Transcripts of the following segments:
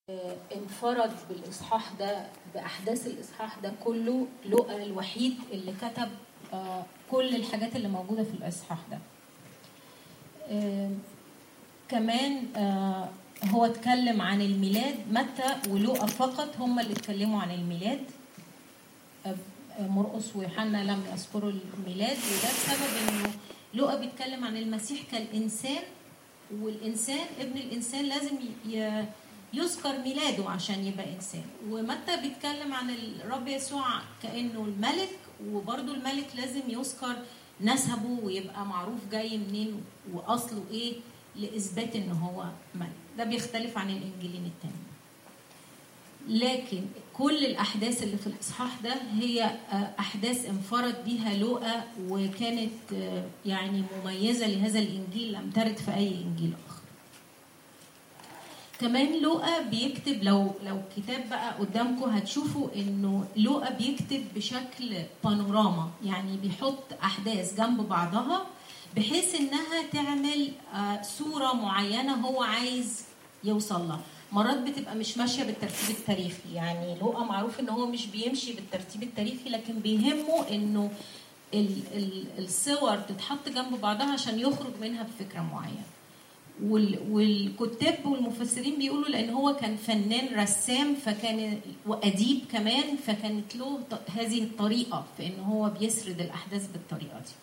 انفرد بالإصحاح ده بأحداث الإصحاح ده كله لقى الوحيد اللي كتب آه، كل الحاجات اللي موجودة في الإصحاح ده آه، كمان آه، هو اتكلم عن الميلاد متى ولوقا فقط هم اللي اتكلموا عن الميلاد آه، مرقس ويوحنا لم يذكروا الميلاد وده بسبب انه لوقا بيتكلم عن المسيح كالانسان والانسان ابن الانسان لازم ي- يذكر ميلاده عشان يبقى انسان ومتى بيتكلم عن الرب يسوع كانه الملك وبرضه الملك لازم يذكر نسبه ويبقى معروف جاي منين واصله ايه لاثبات ان هو ملك ده بيختلف عن الانجيلين التاني لكن كل الاحداث اللي في الاصحاح ده هي آه، احداث انفرد بيها لوقا وكانت آه، يعني مميزه لهذا الانجيل لم ترد في اي انجيل اخر كمان لوقا بيكتب لو لو كتاب بقى قدامكم هتشوفوا انه لوقا بيكتب بشكل بانوراما يعني بيحط احداث جنب بعضها بحيث انها تعمل آه، صوره معينه هو عايز يوصل لها مرات بتبقى مش ماشيه بالترتيب التاريخي يعني لوقا معروف ان هو مش بيمشي بالترتيب التاريخي لكن بيهمه انه ال- ال- الصور تتحط جنب بعضها عشان يخرج منها بفكره معينه وال- والكتاب والمفسرين بيقولوا لان هو كان فنان رسام فكان واديب كمان فكانت له ط- هذه الطريقه في ان هو بيسرد الاحداث بالطريقه دي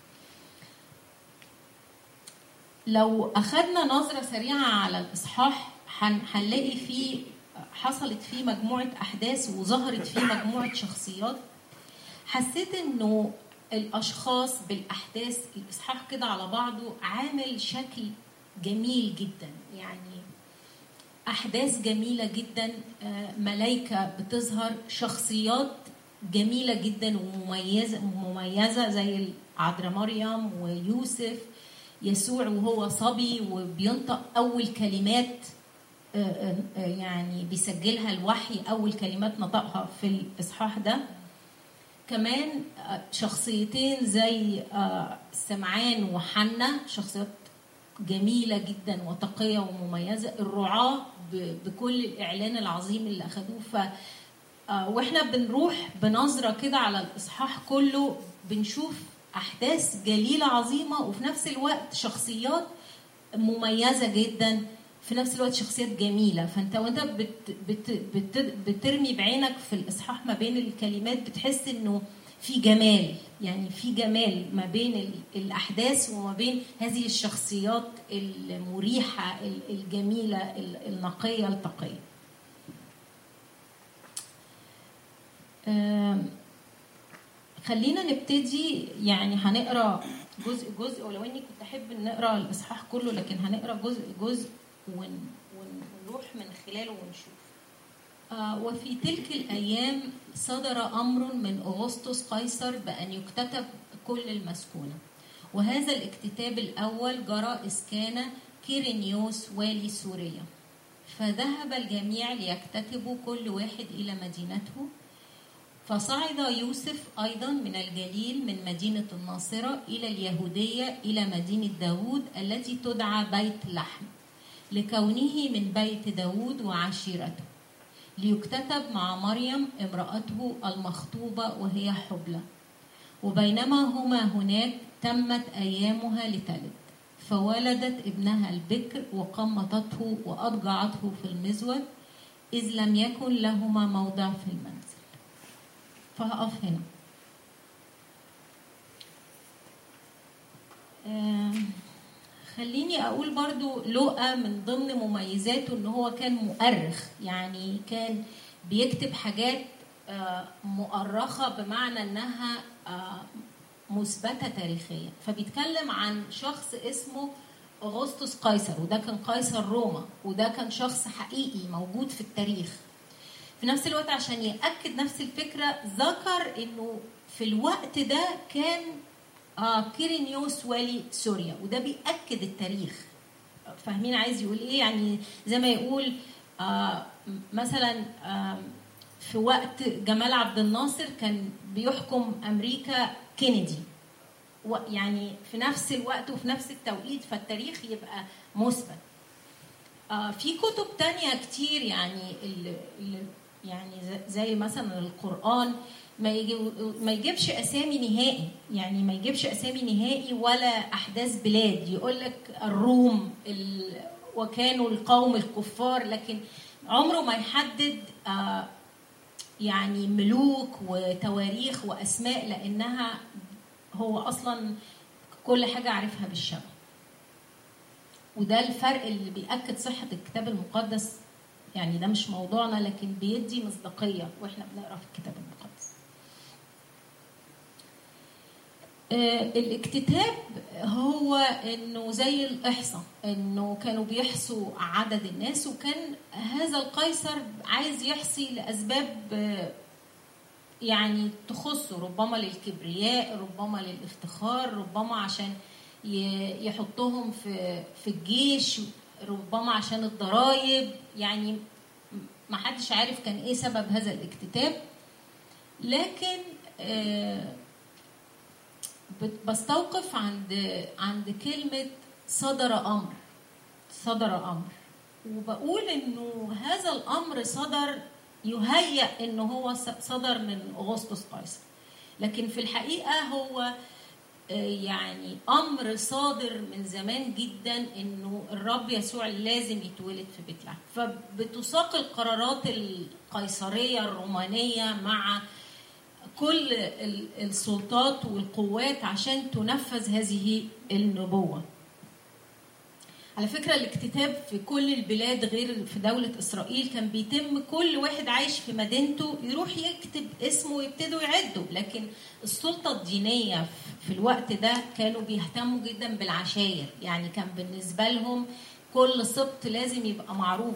لو اخذنا نظره سريعه على الاصحاح هن- هنلاقي فيه حصلت فيه مجموعه احداث وظهرت فيه مجموعه شخصيات حسيت انه الاشخاص بالاحداث الاصحاح كده على بعضه عامل شكل جميل جدا يعني احداث جميله جدا آه، ملايكه بتظهر شخصيات جميله جدا ومميزه مميزه زي العذراء مريم ويوسف يسوع وهو صبي وبينطق اول كلمات آه، آه، آه، يعني بيسجلها الوحي اول كلمات نطقها في الاصحاح ده كمان آه، شخصيتين زي آه، سمعان وحنا شخصيات جميلة جدا وتقية ومميزة الرعاة ب- بكل الإعلان العظيم اللي أخدوه ف آه، واحنا بنروح بنظرة كده على الإصحاح كله بنشوف أحداث جليلة عظيمة وفي نفس الوقت شخصيات مميزة جدا في نفس الوقت شخصيات جميلة فانت وانت بت بت بت بترمي بعينك في الإصحاح ما بين الكلمات بتحس انه في جمال يعني في جمال ما بين ال- الأحداث وما بين هذه الشخصيات المريحة ال- الجميلة ال- النقية التقية آم، خلينا نبتدي يعني هنقرا جزء جزء ولو اني كنت احب ان نقرا الاصحاح كله لكن هنقرا جزء جزء ون ونروح من خلاله ونشوف آه، وفي تلك الايام صدر امر من اغسطس قيصر بان يكتتب كل المسكونه وهذا الاكتتاب الاول جرى اذ كان كيرينيوس والي سوريا فذهب الجميع ليكتتبوا كل واحد الى مدينته فصعد يوسف أيضا من الجليل من مدينة الناصرة إلى اليهودية إلى مدينة داود التي تدعى بيت لحم لكونه من بيت داود وعشيرته ليكتتب مع مريم امرأته المخطوبة وهي حبلى وبينما هما هناك تمت أيامها لتلد فولدت ابنها البكر وقمطته وأضجعته في المزود إذ لم يكن لهما موضع في المنزل فهقف هنا آم، خليني اقول برضو لوقا من ضمن مميزاته ان هو كان مؤرخ يعني كان بيكتب حاجات آه، مؤرخة بمعنى انها آه، مثبتة تاريخيا فبيتكلم عن شخص اسمه أغسطس قيصر وده كان قيصر روما وده كان شخص حقيقي موجود في التاريخ في نفس الوقت عشان يأكد نفس الفكرة ذكر انه في الوقت ده كان آه كيرينيوس والي سوريا وده بيأكد التاريخ فاهمين عايز يقول ايه يعني زي ما يقول آه مثلا آه في وقت جمال عبد الناصر كان بيحكم امريكا كينيدي و- يعني في نفس الوقت وفي نفس التوقيت فالتاريخ يبقى مثبت آه في كتب تانية كتير يعني ال ال يعني ز- زي مثلا القرآن ما يجي ما يجيبش اسامي نهائي يعني ما يجيبش اسامي نهائي ولا احداث بلاد يقول لك الروم ال... وكانوا القوم الكفار لكن عمره ما يحدد آه يعني ملوك وتواريخ واسماء لانها هو اصلا كل حاجه عارفها بالشبه وده الفرق اللي بيأكد صحة الكتاب المقدس يعني ده مش موضوعنا لكن بيدي مصداقية واحنا بنقرا في الكتاب المقدس. آه، الاكتتاب هو انه زي الاحصاء انه كانوا بيحصوا عدد الناس وكان هذا القيصر عايز يحصي لاسباب آه، يعني تخصه ربما للكبرياء ربما للافتخار ربما عشان ي- يحطهم في في الجيش ربما عشان الضرايب يعني ما حدش عارف كان ايه سبب هذا الاكتتاب لكن آه، بت- بستوقف عند عند كلمة صدر أمر صدر أمر وبقول إنه هذا الأمر صدر يهيأ إنه هو س- صدر من أغسطس قيصر لكن في الحقيقة هو آه، يعني أمر صادر من زمان جدا إنه الرب يسوع لازم يتولد في بيت لحم فبتساق القرارات القيصرية الرومانية مع كل ال- السلطات والقوات عشان تنفذ هذه النبوة على فكرة الاكتتاب في كل البلاد غير في دولة إسرائيل كان بيتم كل واحد عايش في مدينته يروح يكتب اسمه ويبتدوا يعدوا لكن السلطة الدينية في الوقت ده كانوا بيهتموا جدا بالعشاير يعني كان بالنسبة لهم كل سبط لازم يبقى معروف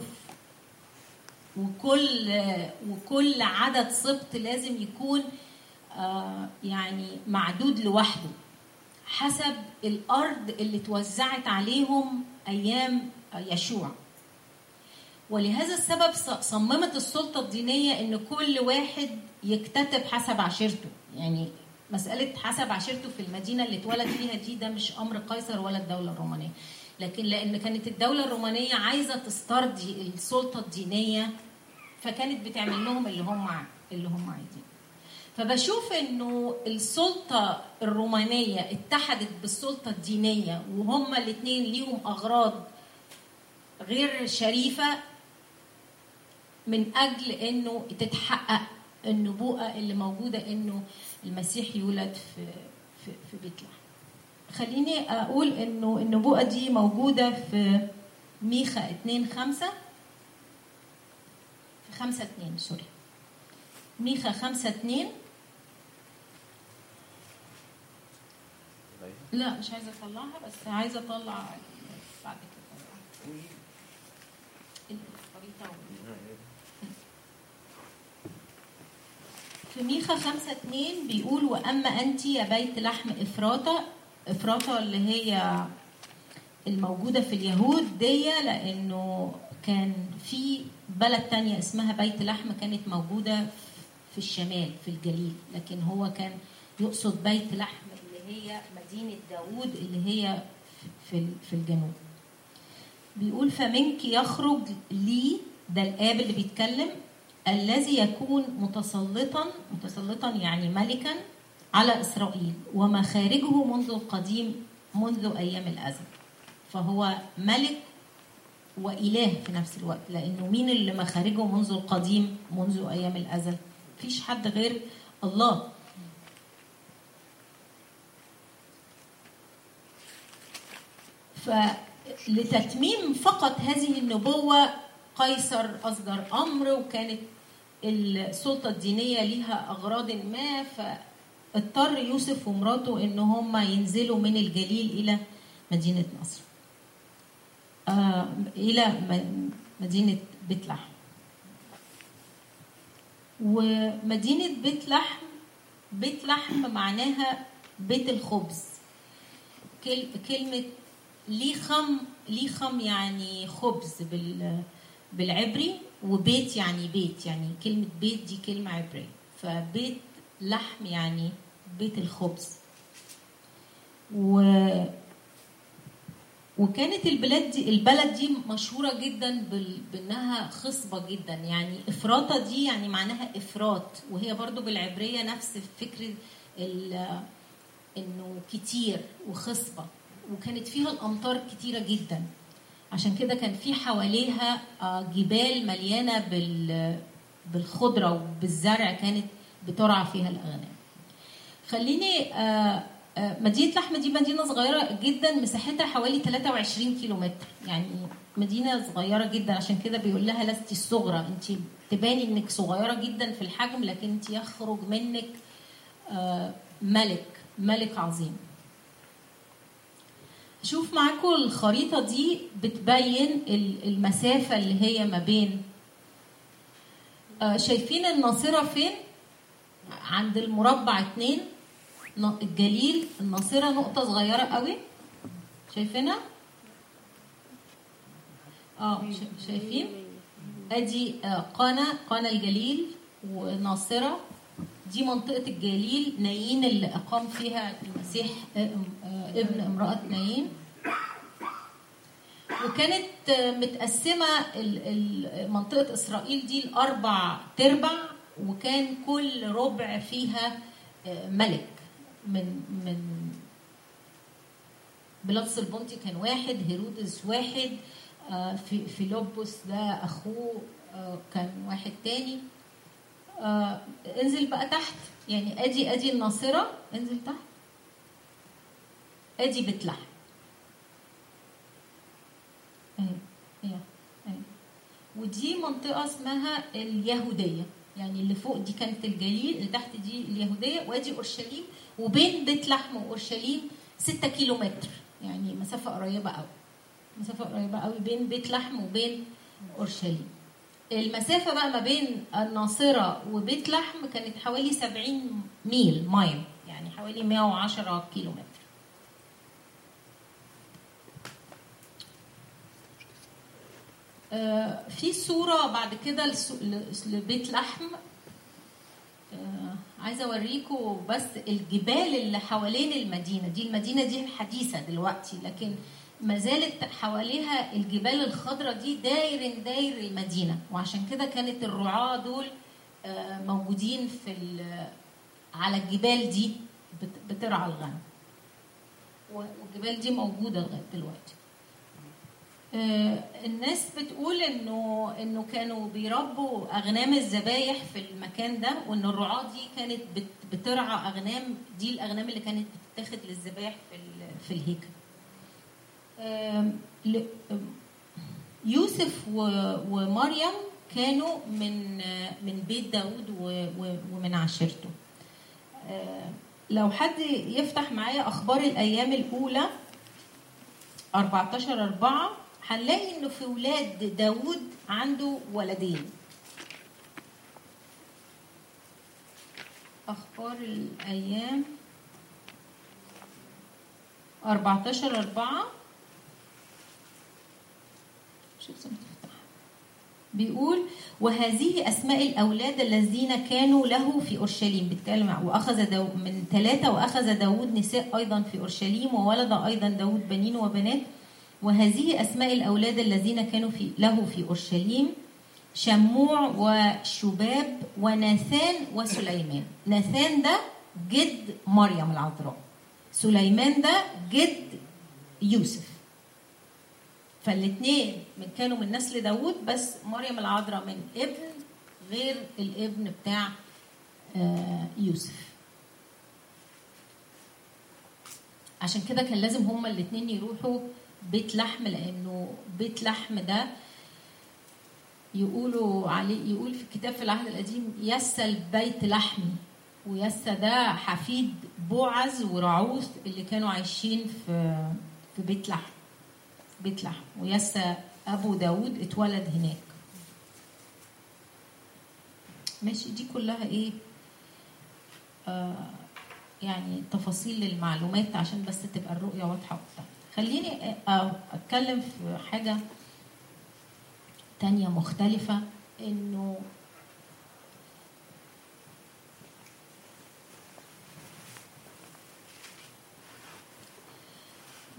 وكل وكل عدد سبط لازم يكون آه، يعني معدود لوحده حسب الارض اللي توزعت عليهم ايام يشوع ولهذا السبب ص- صممت السلطه الدينيه ان كل واحد يكتتب حسب عشيرته يعني مساله حسب عشيرته في المدينه اللي اتولد فيها دي ده مش امر قيصر ولا الدوله الرومانيه لكن لان كانت الدوله الرومانيه عايزه تسترضي السلطه الدينيه فكانت بتعمل لهم اللي هم ع- اللي هم عايزينه فبشوف انه السلطه الرومانيه اتحدت بالسلطه الدينيه وهما الاثنين ليهم اغراض غير شريفه من اجل انه تتحقق النبوءه اللي موجوده انه المسيح يولد في في, في بيت لحم. خليني اقول انه النبوءه دي موجوده في ميخا 2 5 في 5 2 سوري ميخا 5 2 لا مش عايزه اطلعها بس عايزه اطلع بعد كده الخريطه وال- في ميخا خمسة اتنين بيقول وأما أنت يا بيت لحم إفراطة إفراطة اللي هي الموجودة في اليهود دي لأنه كان في بلد تانية اسمها بيت لحم كانت موجودة في الشمال في الجليل لكن هو كان يقصد بيت لحم اللي هي مدينة داوود اللي هي في في الجنوب بيقول فمنك يخرج لي ده الآب اللي بيتكلم الذي يكون متسلطا متسلطا يعني ملكا على إسرائيل ومخارجه منذ القديم منذ أيام الأزل فهو ملك وإله في نفس الوقت لأنه مين اللي مخارجه منذ القديم منذ أيام الأزل مفيش حد غير الله فلتتميم فقط هذه النبوة قيصر أصدر أمر وكانت السلطة الدينية ليها أغراض ما فاضطر يوسف ومراته إن هم ينزلوا من الجليل إلى مدينة مصر آه إلى م- مدينة بيت لحم ومدينة بيت لحم بيت لحم معناها بيت الخبز كل- كلمة ليخم ليخم يعني خبز بال بالعبري وبيت يعني بيت يعني كلمة بيت دي كلمة عبرية فبيت لحم يعني بيت الخبز و وكانت البلاد دي البلد دي مشهوره جدا بال... بانها خصبه جدا يعني افراطه دي يعني معناها افراط وهي برضو بالعبريه نفس فكره ال... انه كتير وخصبه وكانت فيها الامطار كتيره جدا عشان كده كان في حواليها آه، جبال مليانه بال... بالخضره وبالزرع كانت بترعى فيها الاغنام خليني آه، آه، مدينة لحم دي مدينة صغيرة جدا مساحتها حوالي 23 كيلو متر يعني مدينة صغيرة جدا عشان كده بيقول لها لست الصغرى انت تباني انك صغيرة جدا في الحجم لكن انت يخرج منك آه، ملك ملك عظيم شوف معاكم الخريطة دي بتبين ال- المسافة اللي هي ما بين آه، شايفين الناصرة فين؟ عند المربع اتنين ن- الجليل الناصرة نقطة صغيرة قوي شايفينها؟ اه شا- شايفين؟ ادي آه، قنا قنا الجليل وناصرة دي منطقة الجليل نايين اللي أقام فيها المسيح آه، آه، ابن امرأة نايين وكانت آه، متقسمة ال- ال- منطقة إسرائيل دي لأربع تربع وكان كل ربع فيها آه، ملك من من بيلاطس البنطي كان واحد هيرودس واحد آه، في فيلبس ده اخوه آه، كان واحد تاني آه، انزل بقى تحت يعني ادي ادي الناصره انزل تحت ادي بيت لحم اهي اهي اهي ودي منطقه اسمها اليهوديه يعني اللي فوق دي كانت الجليل اللي تحت دي اليهوديه وادي اورشليم وبين بيت لحم واورشليم 6 كيلو متر يعني مسافه قريبه قوي مسافه قريبه قوي بين بيت لحم وبين اورشليم المسافه بقى ما بين الناصره وبيت لحم كانت حوالي 70 ميل مايل يعني حوالي 110 كيلو متر آه، في صورة بعد كده لسو- ل- لبيت لحم آه، عايزة أوريكم بس الجبال اللي حوالين المدينة دي المدينة دي حديثة دلوقتي لكن ما زالت حواليها الجبال الخضراء دي داير داير المدينة وعشان كده كانت الرعاة دول آه، موجودين في ال- على الجبال دي بت- بترعى الغنم والجبال دي موجودة لغاية دلوقتي آه، الناس بتقول انه انه كانوا بيربوا اغنام الذبايح في المكان ده وان الرعاة دي كانت بت- بترعى اغنام دي الاغنام اللي كانت بتتاخد للذبايح في ال- في الهيكل. آم، ل- آم، يوسف و- ومريم كانوا من آه، من بيت داود و- و- ومن عشيرته. آه، لو حد يفتح معايا اخبار الايام الاولى 14 4 هنلاقي انه في ولاد داوود عنده ولدين اخبار الايام 14 4 شوف زي ما تفتح. بيقول وهذه اسماء الاولاد الذين كانوا له في اورشليم بيتكلم عن- واخذ داو من ثلاثه واخذ داود نساء ايضا في اورشليم وولد ايضا داود بنين وبنات وهذه اسماء الاولاد الذين كانوا في له في اورشليم شموع وشباب وناثان وسليمان ناثان ده جد مريم العذراء سليمان ده جد يوسف فالاثنين من كانوا من نسل داوود بس مريم العذراء من ابن غير الابن بتاع آه، يوسف عشان كده كان لازم هما الاثنين يروحوا بيت لحم لانه بيت لحم ده يقولوا عليه يقول في الكتاب في العهد القديم يسى البيت لحمي ويسى ده حفيد بوعز ورعوث اللي كانوا عايشين في في بيت لحم بيت لحم ويسى ابو داود اتولد هناك ماشي دي كلها ايه آه يعني تفاصيل المعلومات عشان بس تبقى الرؤية واضحة وبتاع خليني آه اتكلم في حاجة تانية مختلفة انه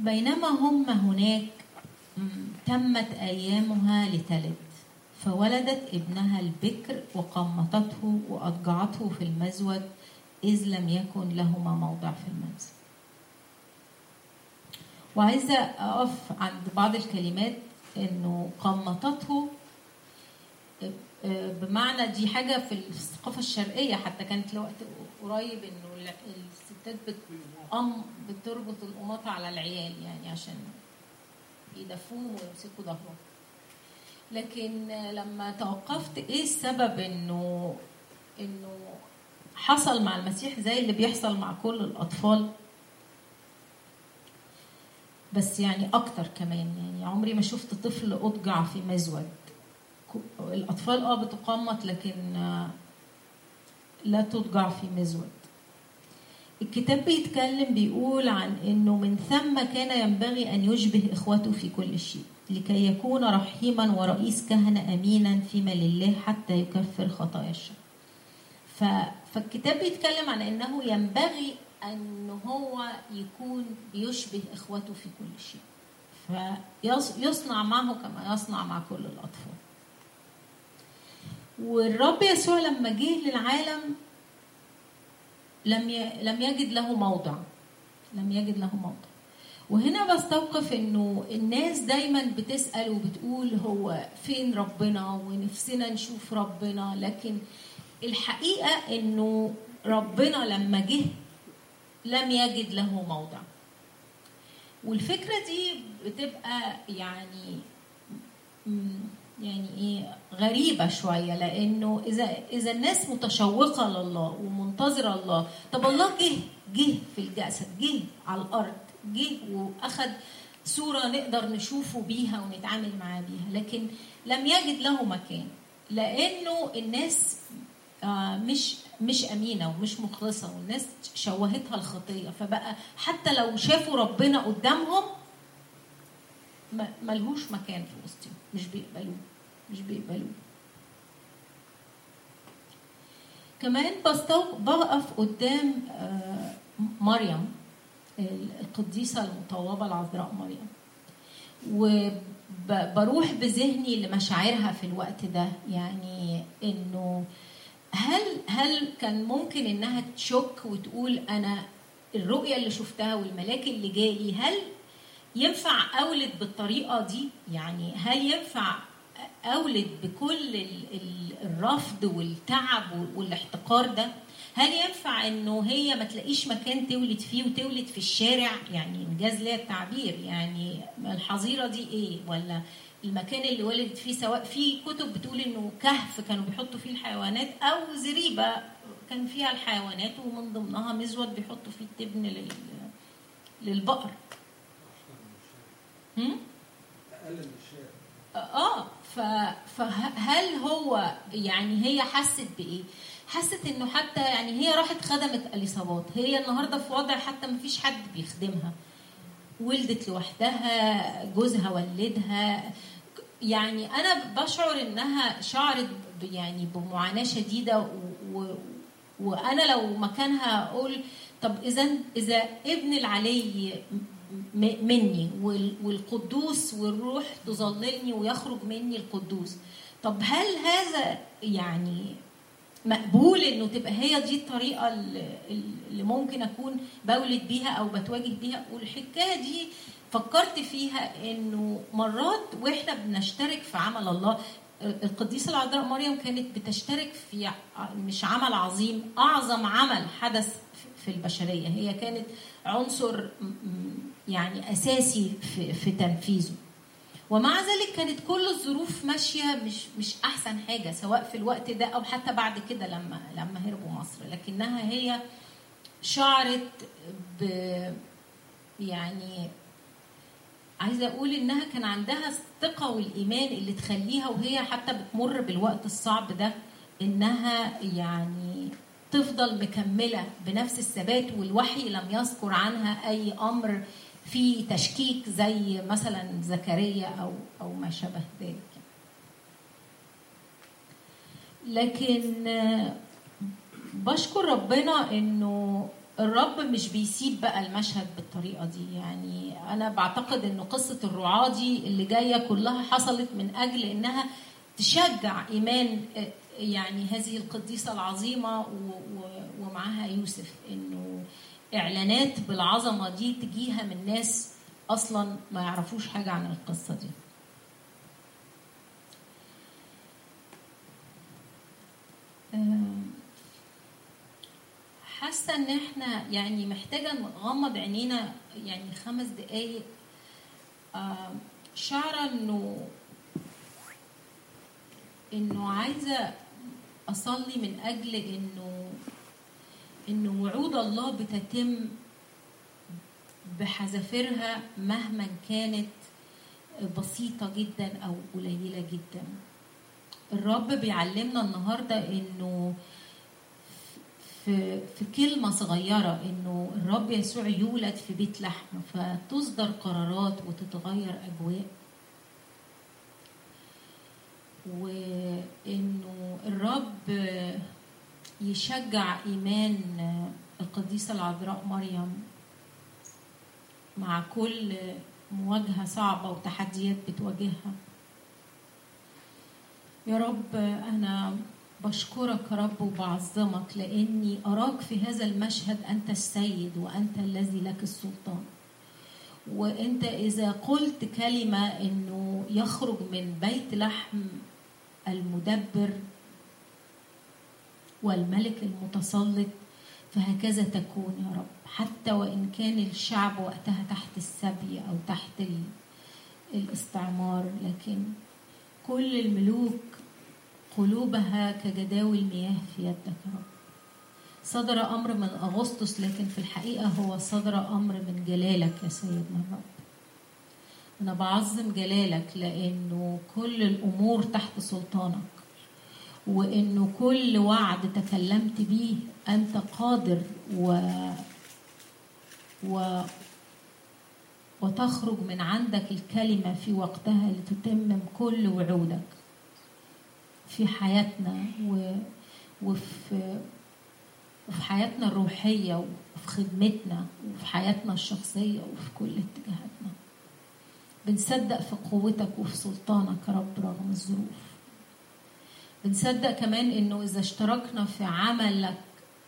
بينما هم هناك تمت أيامها لتلد فولدت ابنها البكر وقمطته وأضجعته في المزود إذ لم يكن لهما موضع في المنزل وعايزة أقف عند بعض الكلمات إنه قمطته بمعنى دي حاجة في الثقافة الشرقية حتى كانت لوقت قريب إنه الستات بتقم بتربط القماطة على العيال يعني عشان يدفوهم ويمسكوا ظهرهم لكن لما توقفت ايه السبب انه انه حصل مع المسيح زي اللي بيحصل مع كل الاطفال بس يعني اكتر كمان يعني عمري ما شفت طفل اضجع في مزود الاطفال اه بتقمط لكن لا تضجع في مزود الكتاب بيتكلم بيقول عن انه من ثم كان ينبغي ان يشبه اخوته في كل شيء لكي يكون رحيما ورئيس كهنه امينا فيما لله حتى يكفر خطايا الشر. فالكتاب بيتكلم عن انه ينبغي ان هو يكون بيشبه اخوته في كل شيء. فيصنع معه كما يصنع مع كل الاطفال. والرب يسوع لما جه للعالم لم لم يجد له موضع لم يجد له موضع وهنا بستوقف انه الناس دايما بتسال وبتقول هو فين ربنا ونفسنا نشوف ربنا لكن الحقيقه انه ربنا لما جه لم يجد له موضع والفكره دي بتبقى يعني يعني ايه غريبه شويه لانه اذا اذا الناس متشوقه لله ومنتظره الله طب الله جه جه في الجسد جه على الارض جه واخد صوره نقدر نشوفه بيها ونتعامل معاه بيها لكن لم يجد له مكان لانه الناس آه مش مش امينه ومش مخلصه والناس شوهتها الخطيه فبقى حتى لو شافوا ربنا قدامهم ملهوش مكان في وسطهم مش بيقبلوه مش بيقبلوه كمان بستوق بقف قدام مريم القديسة المطوبة العذراء مريم وبروح بذهني لمشاعرها في الوقت ده يعني انه هل هل كان ممكن انها تشك وتقول انا الرؤيه اللي شفتها والملاك اللي جالي هل ينفع اولد بالطريقه دي يعني هل ينفع اولد بكل الرفض والتعب والاحتقار ده هل ينفع انه هي ما تلاقيش مكان تولد فيه وتولد في الشارع يعني انجاز ليا التعبير يعني الحظيره دي ايه ولا المكان اللي ولدت فيه سواء في كتب بتقول انه كهف كانوا بيحطوا فيه الحيوانات او زريبه كان فيها الحيوانات ومن ضمنها مزود بيحطوا فيه التبن لل... للبقر هم؟ اقل من الشارع اه ف... فهل هو يعني هي حست بايه؟ حست انه حتى يعني هي راحت خدمت اليصابات هي النهارده في وضع حتى ما فيش حد بيخدمها ولدت لوحدها جوزها ولدها يعني انا بشعر انها شعرت يعني بمعاناه شديده و... و... وانا لو مكانها اقول طب اذا اذا ابن العلي مني والقدوس والروح تظللني ويخرج مني القدوس طب هل هذا يعني مقبول انه تبقى هي دي الطريقه اللي ممكن اكون بولد بيها او بتواجه بيها والحكايه دي فكرت فيها انه مرات واحنا بنشترك في عمل الله القديسه العذراء مريم كانت بتشترك في مش عمل عظيم اعظم عمل حدث في البشريه هي كانت عنصر يعني اساسي في, في تنفيذه ومع ذلك كانت كل الظروف ماشيه مش مش احسن حاجه سواء في الوقت ده او حتى بعد كده لما لما هربوا مصر لكنها هي شعرت ب يعني عايزه اقول انها كان عندها الثقه والايمان اللي تخليها وهي حتى بتمر بالوقت الصعب ده انها يعني تفضل مكمله بنفس الثبات والوحي لم يذكر عنها اي امر في تشكيك زي مثلا زكريا او او ما شابه ذلك لكن بشكر ربنا انه الرب مش بيسيب بقى المشهد بالطريقه دي يعني انا بعتقد ان قصه الرعاه دي اللي جايه كلها حصلت من اجل انها تشجع ايمان آه، يعني هذه القديسه العظيمه و- و- ومعاها يوسف انه اعلانات بالعظمه دي تجيها من ناس اصلا ما يعرفوش حاجه عن القصه دي آم، حاسه ان احنا يعني محتاجه نغمض عينينا يعني خمس دقايق آم، شعره انه انه عايزه اصلي من اجل انه انه وعود الله بتتم بحذافيرها مهما كانت بسيطه جدا او قليله جدا الرب بيعلمنا النهارده انه في في كلمة صغيرة إنه الرب يسوع يولد في بيت لحم فتصدر قرارات وتتغير أجواء وإنه الرب يشجع إيمان القديسة العذراء مريم مع كل مواجهة صعبة وتحديات بتواجهها يا رب أنا بشكرك يا رب وبعظمك لاني اراك في هذا المشهد انت السيد وانت الذي لك السلطان وانت اذا قلت كلمه انه يخرج من بيت لحم المدبر والملك المتسلط فهكذا تكون يا رب حتى وان كان الشعب وقتها تحت السبي او تحت ال- الاستعمار لكن كل الملوك قلوبها كجداول مياه في يدك يا رب صدر أمر من أغسطس لكن في الحقيقة هو صدر أمر من جلالك يا سيدنا الرب أنا بعظم جلالك لأنه كل الأمور تحت سلطانك وإنه كل وعد تكلمت به أنت قادر و و وتخرج من عندك الكلمة في وقتها لتتمم كل وعودك في حياتنا و... وفي وفي حياتنا الروحية وفي خدمتنا وفي حياتنا الشخصية وفي كل اتجاهاتنا بنصدق في قوتك وفي سلطانك يا رب رغم الظروف بنصدق كمان انه اذا اشتركنا في عملك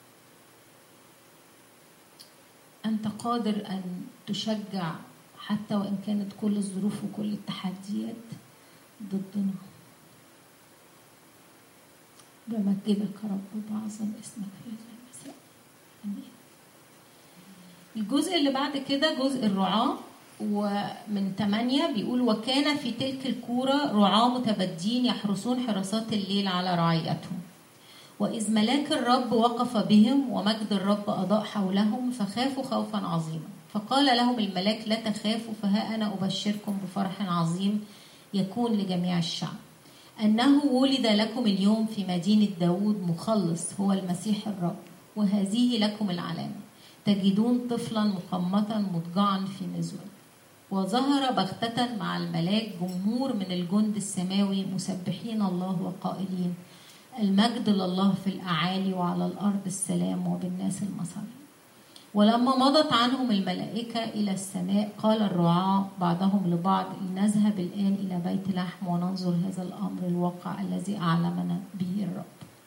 انت قادر ان تشجع حتى وان كانت كل الظروف وكل التحديات ضدنا بمجدك يا رب وبعظم اسمك في هذا المساء امين الجزء اللي بعد كده جزء الرعاة ومن ثمانية بيقول وكان في تلك الكورة رعاة متبدين يحرسون حراسات الليل على رعيتهم وإذ ملاك الرب وقف بهم ومجد الرب أضاء حولهم فخافوا خوفا عظيما فقال لهم الملاك لا تخافوا فها أنا أبشركم بفرح عظيم يكون لجميع الشعب أنه ولد لكم اليوم في مدينة داود مخلص هو المسيح الرب وهذه لكم العلامة تجدون طفلا مقمطا مضجعا في مزود وظهر بغتة مع الملاك جمهور من الجند السماوي مسبحين الله وقائلين المجد لله في الأعالي وعلى الأرض السلام وبالناس المسر ولما مضت عنهم الملائكة إلى السماء قال الرعاة بعضهم لبعض لنذهب الآن إلى بيت لحم وننظر هذا الأمر الواقع الذي أعلمنا به الرب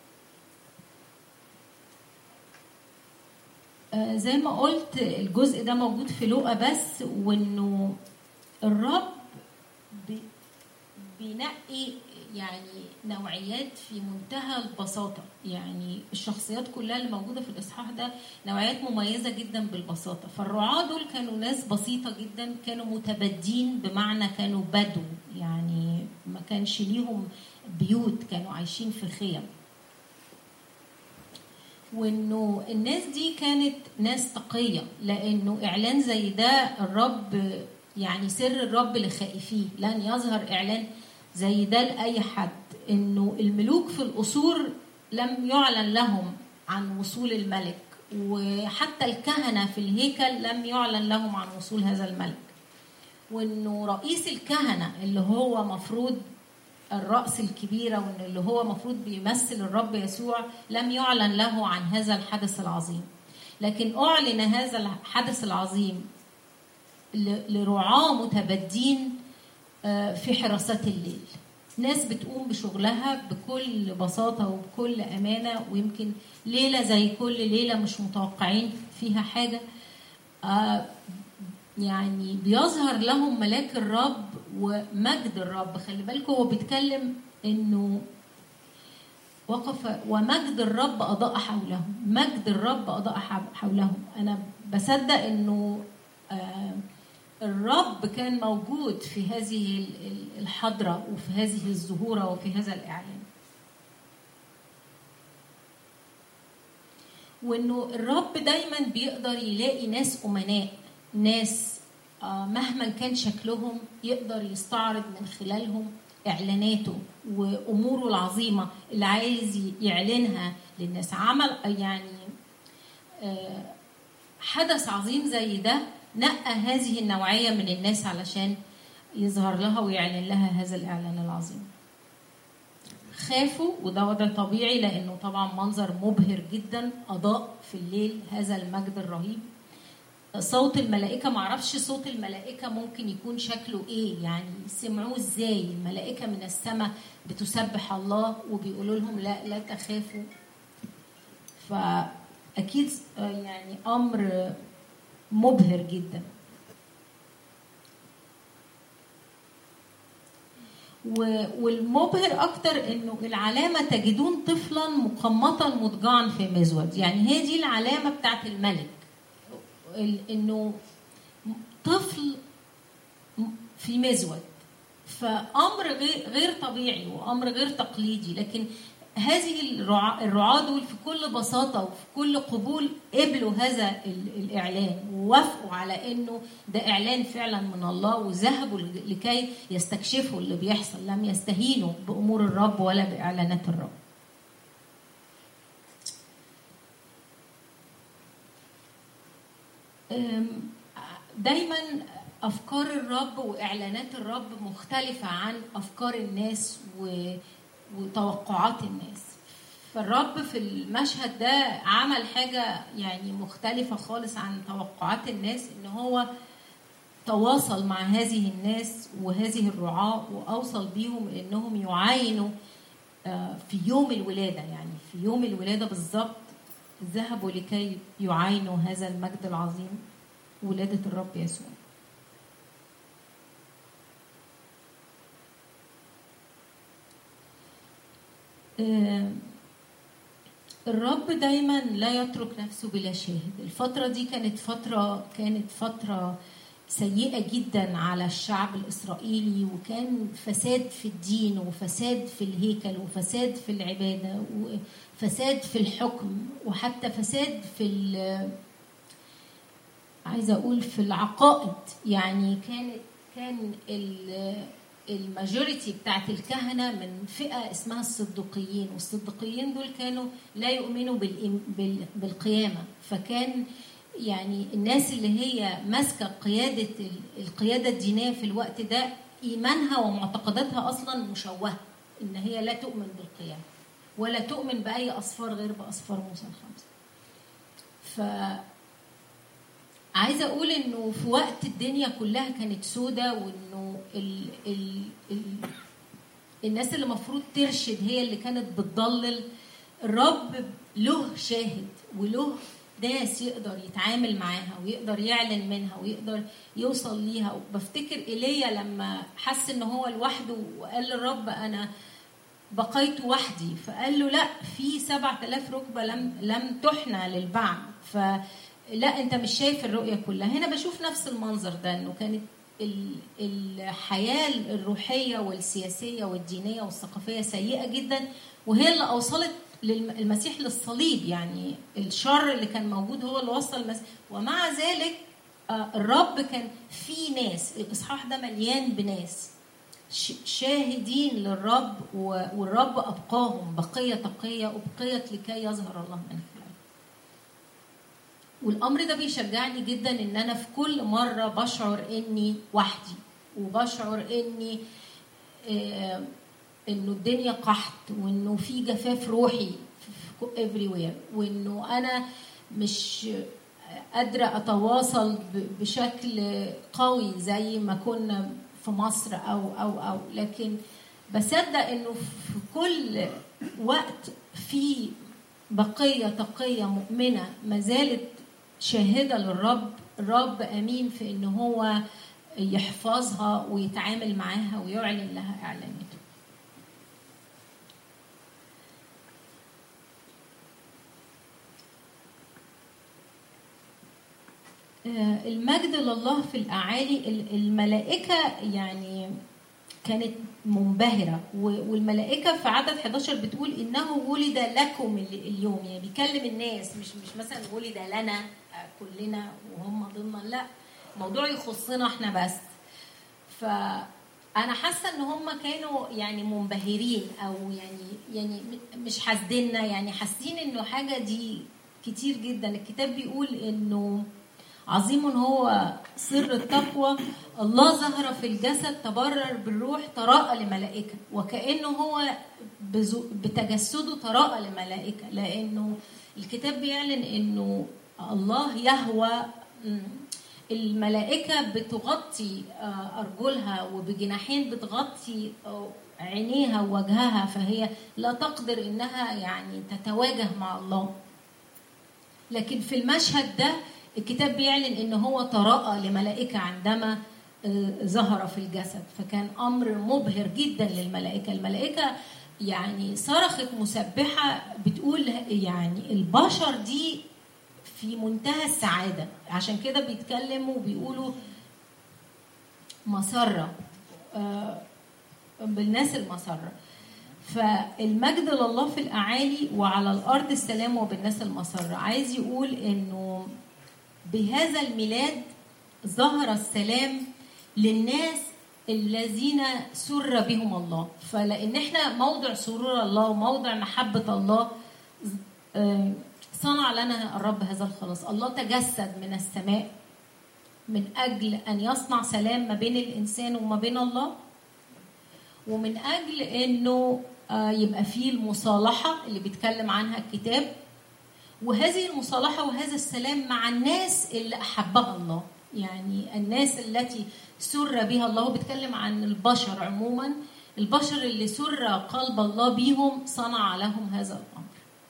آه زي ما قلت الجزء ده موجود في لقا بس وانه الرب بينقي يعني نوعيات في منتهى البساطة يعني الشخصيات كلها اللي موجودة في الإصحاح ده نوعيات مميزة جدا بالبساطة فالرعاة دول كانوا ناس بسيطة جدا كانوا متبدين بمعنى كانوا بدو يعني ما كانش ليهم بيوت كانوا عايشين في خيم وانه الناس دي كانت ناس تقية لانه اعلان زي ده الرب يعني سر الرب لخائفيه لن يظهر اعلان زي ده لأي حد إنه الملوك في القصور لم يعلن لهم عن وصول الملك وحتى الكهنة في الهيكل لم يعلن لهم عن وصول هذا الملك وإنه رئيس الكهنة اللي هو مفروض الرأس الكبيرة وإن اللي هو مفروض بيمثل الرب يسوع لم يعلن له عن هذا الحدث العظيم لكن اعلن هذا الحدث العظيم ل- لرعاه متبدين آه، في حراسات الليل ناس بتقوم بشغلها بكل بساطة وبكل أمانة ويمكن ليلة زي كل ليلة مش متوقعين فيها حاجة آه، يعني بيظهر لهم ملاك الرب ومجد الرب خلي بالكم هو بيتكلم انه وقف ومجد الرب اضاء حولهم مجد الرب اضاء ح- حولهم انا بصدق انه آه، الرب كان موجود في هذه ال- ال- الحضره وفي هذه الظهوره وفي هذا الاعلان وانه الرب دايما بيقدر يلاقي ناس امناء ناس آه، مهما كان شكلهم يقدر يستعرض من خلالهم اعلاناته واموره العظيمه اللي عايز يعلنها للناس عمل يعني آه، حدث عظيم زي ده نقى هذه النوعيه من الناس علشان يظهر لها ويعلن لها هذا الاعلان العظيم خافوا وده وضع طبيعي لانه طبعا منظر مبهر جدا اضاء في الليل هذا المجد الرهيب صوت الملائكه معرفش صوت الملائكه ممكن يكون شكله ايه يعني سمعوه ازاي الملائكه من السماء بتسبح الله وبيقولوا لهم لا لا تخافوا فاكيد آه، يعني امر مبهر جدا و- والمبهر اكتر انه العلامه تجدون طفلا مقمطا مضجعا في مزود يعني هي دي العلامه بتاعت الملك ال- انه طفل في مزود فامر غير غير طبيعي وامر غير تقليدي لكن هذه الرعاة, الرعاة دول في كل بساطة وفي كل قبول قبلوا هذا ال- الإعلان ووافقوا على إنه ده إعلان فعلا من الله وذهبوا لكي يستكشفوا اللي بيحصل لم يستهينوا بأمور الرب ولا بإعلانات الرب أم، دايما افكار الرب واعلانات الرب مختلفه عن افكار الناس و... وتوقعات الناس فالرب في المشهد ده عمل حاجه يعني مختلفه خالص عن توقعات الناس ان هو تواصل مع هذه الناس وهذه الرعاة وأوصل بيهم إنهم يعاينوا آه، في يوم الولادة يعني في يوم الولادة بالظبط ذهبوا لكي يعاينوا هذا المجد العظيم ولادة الرب يسوع آه، الرب دايما لا يترك نفسه بلا شاهد الفترة دي كانت فترة كانت فترة سيئة جدا على الشعب الإسرائيلي وكان فساد في الدين وفساد في الهيكل وفساد في العبادة وفساد في الحكم وحتى فساد في ال- عايزة أقول في العقائد يعني كانت كان ال- الماجوريتي بتاعت الكهنة من فئة اسمها الصدقيين والصدقيين دول كانوا لا يؤمنوا بالإم- بال- بالقيامة فكان يعني الناس اللي هي ماسكة قيادة ال- القيادة الدينية في الوقت ده إيمانها ومعتقداتها أصلا مشوهة إن هي لا تؤمن بالقيامة ولا تؤمن بأي أصفار غير بأصفار موسى الخمسة ف عايزه اقول انه في وقت الدنيا كلها كانت سودة وانه ال ال ال الناس اللي المفروض ترشد هي اللي كانت بتضلل الرب له شاهد وله ناس يقدر يتعامل معاها ويقدر يعلن منها ويقدر يوصل ليها بفتكر ايليا لما حس ان هو لوحده وقال للرب انا بقيت وحدي فقال له لا في سبعة آلاف ركبة لم لم تحنى للبعث فلا انت مش شايف الرؤية كلها هنا بشوف نفس المنظر ده انه كانت ال- الحياة الروحية والسياسية والدينية والثقافية سيئة جدا وهي اللي أوصلت للم- المسيح للصليب يعني الشر اللي كان موجود هو اللي وصل المسيح ومع ذلك آه، الرب كان في ناس الإصحاح ده مليان بناس ش- شاهدين للرب و- والرب أبقاهم بقية تقية أبقيت لكي يظهر الله من خلالهم والامر ده بيشجعني جدا ان انا في كل مره بشعر اني وحدي وبشعر اني آه، انه الدنيا قحط وانه في جفاف روحي في everywhere وانه انا مش قادرة أتواصل بشكل قوي زي ما كنا في مصر أو أو أو لكن بصدق إنه في كل وقت في بقية تقية مؤمنة ما زالت شاهدة للرب الرب أمين في إن هو يحفظها ويتعامل معاها ويعلن لها إعلاناته آه، المجد لله في الأعالي الملائكة يعني كانت منبهرة والملائكة في عدد 11 بتقول إنه ولد لكم اليوم يعني بيكلم الناس مش مش مثلا ولد لنا آه، كلنا وهم ضمن لا موضوع يخصنا احنا بس فأنا حاسة إن هم كانوا يعني منبهرين أو يعني يعني مش حاسديننا يعني حاسين إنه حاجة دي كتير جدا الكتاب بيقول إنه عظيم هو سر التقوى الله ظهر في الجسد تبرر بالروح تراءى لملائكة وكأنه هو بتجسده تراءى لملائكة لأنه الكتاب بيعلن أنه الله يهوى الملائكة بتغطي آه، أرجلها وبجناحين بتغطي آه، عينيها ووجهها فهي لا تقدر إنها يعني تتواجه مع الله لكن في المشهد ده الكتاب بيعلن ان هو تراءى لملائكه عندما آه، ظهر في الجسد فكان امر مبهر جدا للملائكه الملائكه يعني صرخت مسبحه بتقول يعني البشر دي في منتهى السعاده عشان كده بيتكلموا وبيقولوا مسره آه، بالناس المسره فالمجد لله في الاعالي وعلى الارض السلام وبالناس المسره عايز يقول انه بهذا الميلاد ظهر السلام للناس الذين سر بهم الله فلان احنا موضع سرور الله وموضع محبه الله آه، صنع لنا الرب هذا الخلاص الله تجسد من السماء من اجل ان يصنع سلام ما بين الانسان وما بين الله ومن اجل انه آه، يبقى فيه المصالحه اللي بيتكلم عنها الكتاب وهذه المصالحة وهذا السلام مع الناس اللي أحبها الله يعني الناس التي سر بها الله بيتكلم عن البشر عموما البشر اللي سر قلب الله بيهم صنع لهم هذا الأمر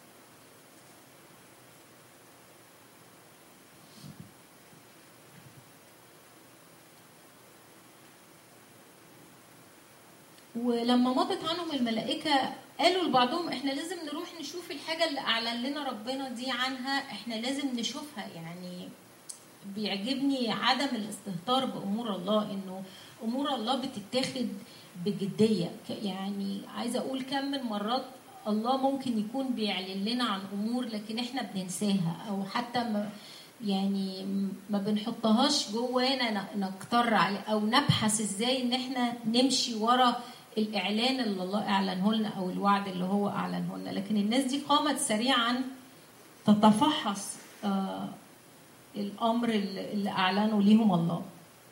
ولما مضت عنهم الملائكة قالوا لبعضهم احنا لازم نروح نشوف الحاجه اللي اعلن لنا ربنا دي عنها احنا لازم نشوفها يعني بيعجبني عدم الاستهتار بامور الله انه امور الله بتتاخد بجديه يعني عايزه اقول كم من مرات الله ممكن يكون بيعلن لنا عن امور لكن احنا بننساها او حتى ما يعني ما بنحطهاش جوانا نكتر او نبحث ازاي ان احنا نمشي ورا الاعلان اللي الله اعلنه لنا او الوعد اللي هو اعلنه لنا لكن الناس دي قامت سريعا تتفحص آه الامر اللي اعلنه ليهم الله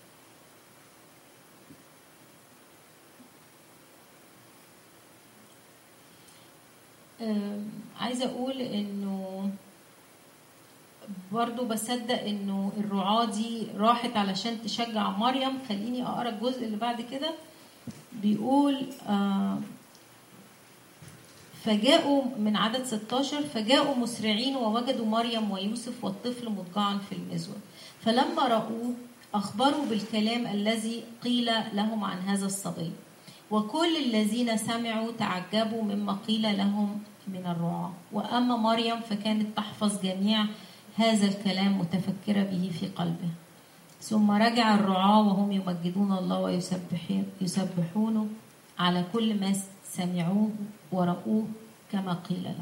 آه عايزه اقول انه برضو بصدق انه الرعاة دي راحت علشان تشجع مريم خليني اقرا الجزء اللي بعد كده بيقول آه، فجاءوا من عدد 16 فجاءوا مسرعين ووجدوا مريم ويوسف والطفل مضجعا في المزود فلما رأوه أخبروا بالكلام الذي قيل لهم عن هذا الصبي وكل الذين سمعوا تعجبوا مما قيل لهم من الرعاة وأما مريم فكانت تحفظ جميع هذا الكلام متفكرة به في قلبها ثم رجع الرعاة وهم يمجدون الله ويسبحونه على كل ما سمعوه ورأوه كما قيل لهم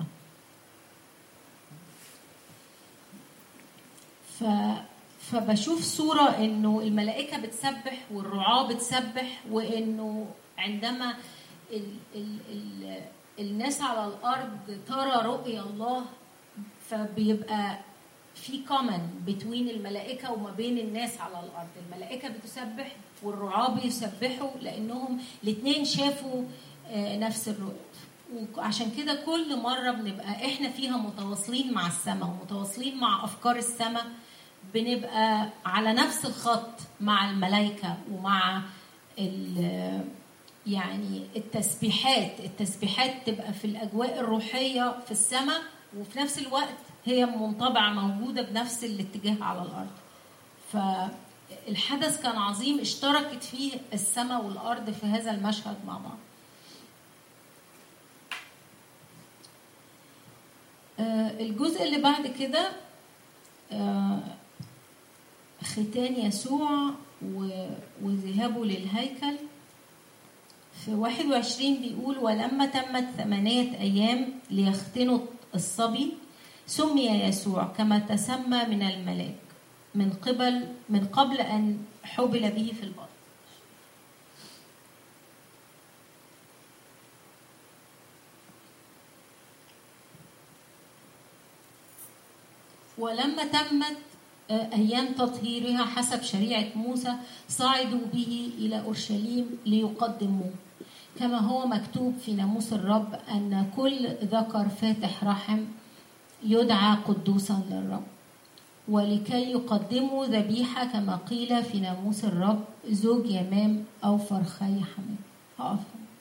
ف فبشوف صورة إنه الملائكة بتسبح والرعاة بتسبح وإنه عندما ال ال ال الناس على الأرض ترى رؤية الله فبيبقى في كومن بين الملائكة وما بين الناس على الأرض الملائكة بتسبح والرعاة بيسبحوا لأنهم الاثنين شافوا آه، نفس الرؤية وعشان كده كل مرة بنبقى احنا فيها متواصلين مع السماء ومتواصلين مع أفكار السماء بنبقى على نفس الخط مع الملائكة ومع ال- يعني التسبيحات التسبيحات تبقى في الأجواء الروحية في السماء وفي نفس الوقت هي منطبعة موجودة بنفس الاتجاه على الأرض فالحدث كان عظيم اشتركت فيه السماء والأرض في هذا المشهد مع بعض آه، الجزء اللي بعد كده آه، ختان يسوع و- وذهابه للهيكل في 21 بيقول ولما تمت ثمانية أيام ليختنوا الصبي سمي يسوع كما تسمى من الملاك من قبل من قبل أن حبل به في البطن ولما تمت آه، أيام تطهيرها حسب شريعة موسى صعدوا به إلى أورشليم ليقدموه كما هو مكتوب في ناموس الرب أن كل ذكر فاتح رحم يدعى قدوسا للرب ولكي يقدموا ذبيحة كما قيل في ناموس الرب زوج يمام أو فرخي حمام هقف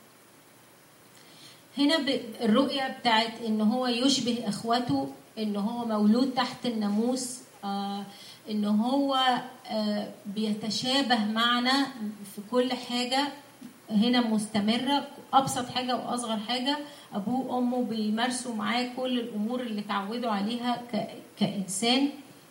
هنا ب- الرؤية بتاعت ان هو يشبه اخوته ان هو مولود تحت الناموس آه ان هو آه بيتشابه معنا في كل حاجة هنا مستمرة أبسط حاجة وأصغر حاجة أبوه وأمه بيمارسوا معاه كل الأمور اللي اتعودوا عليها ك... كإنسان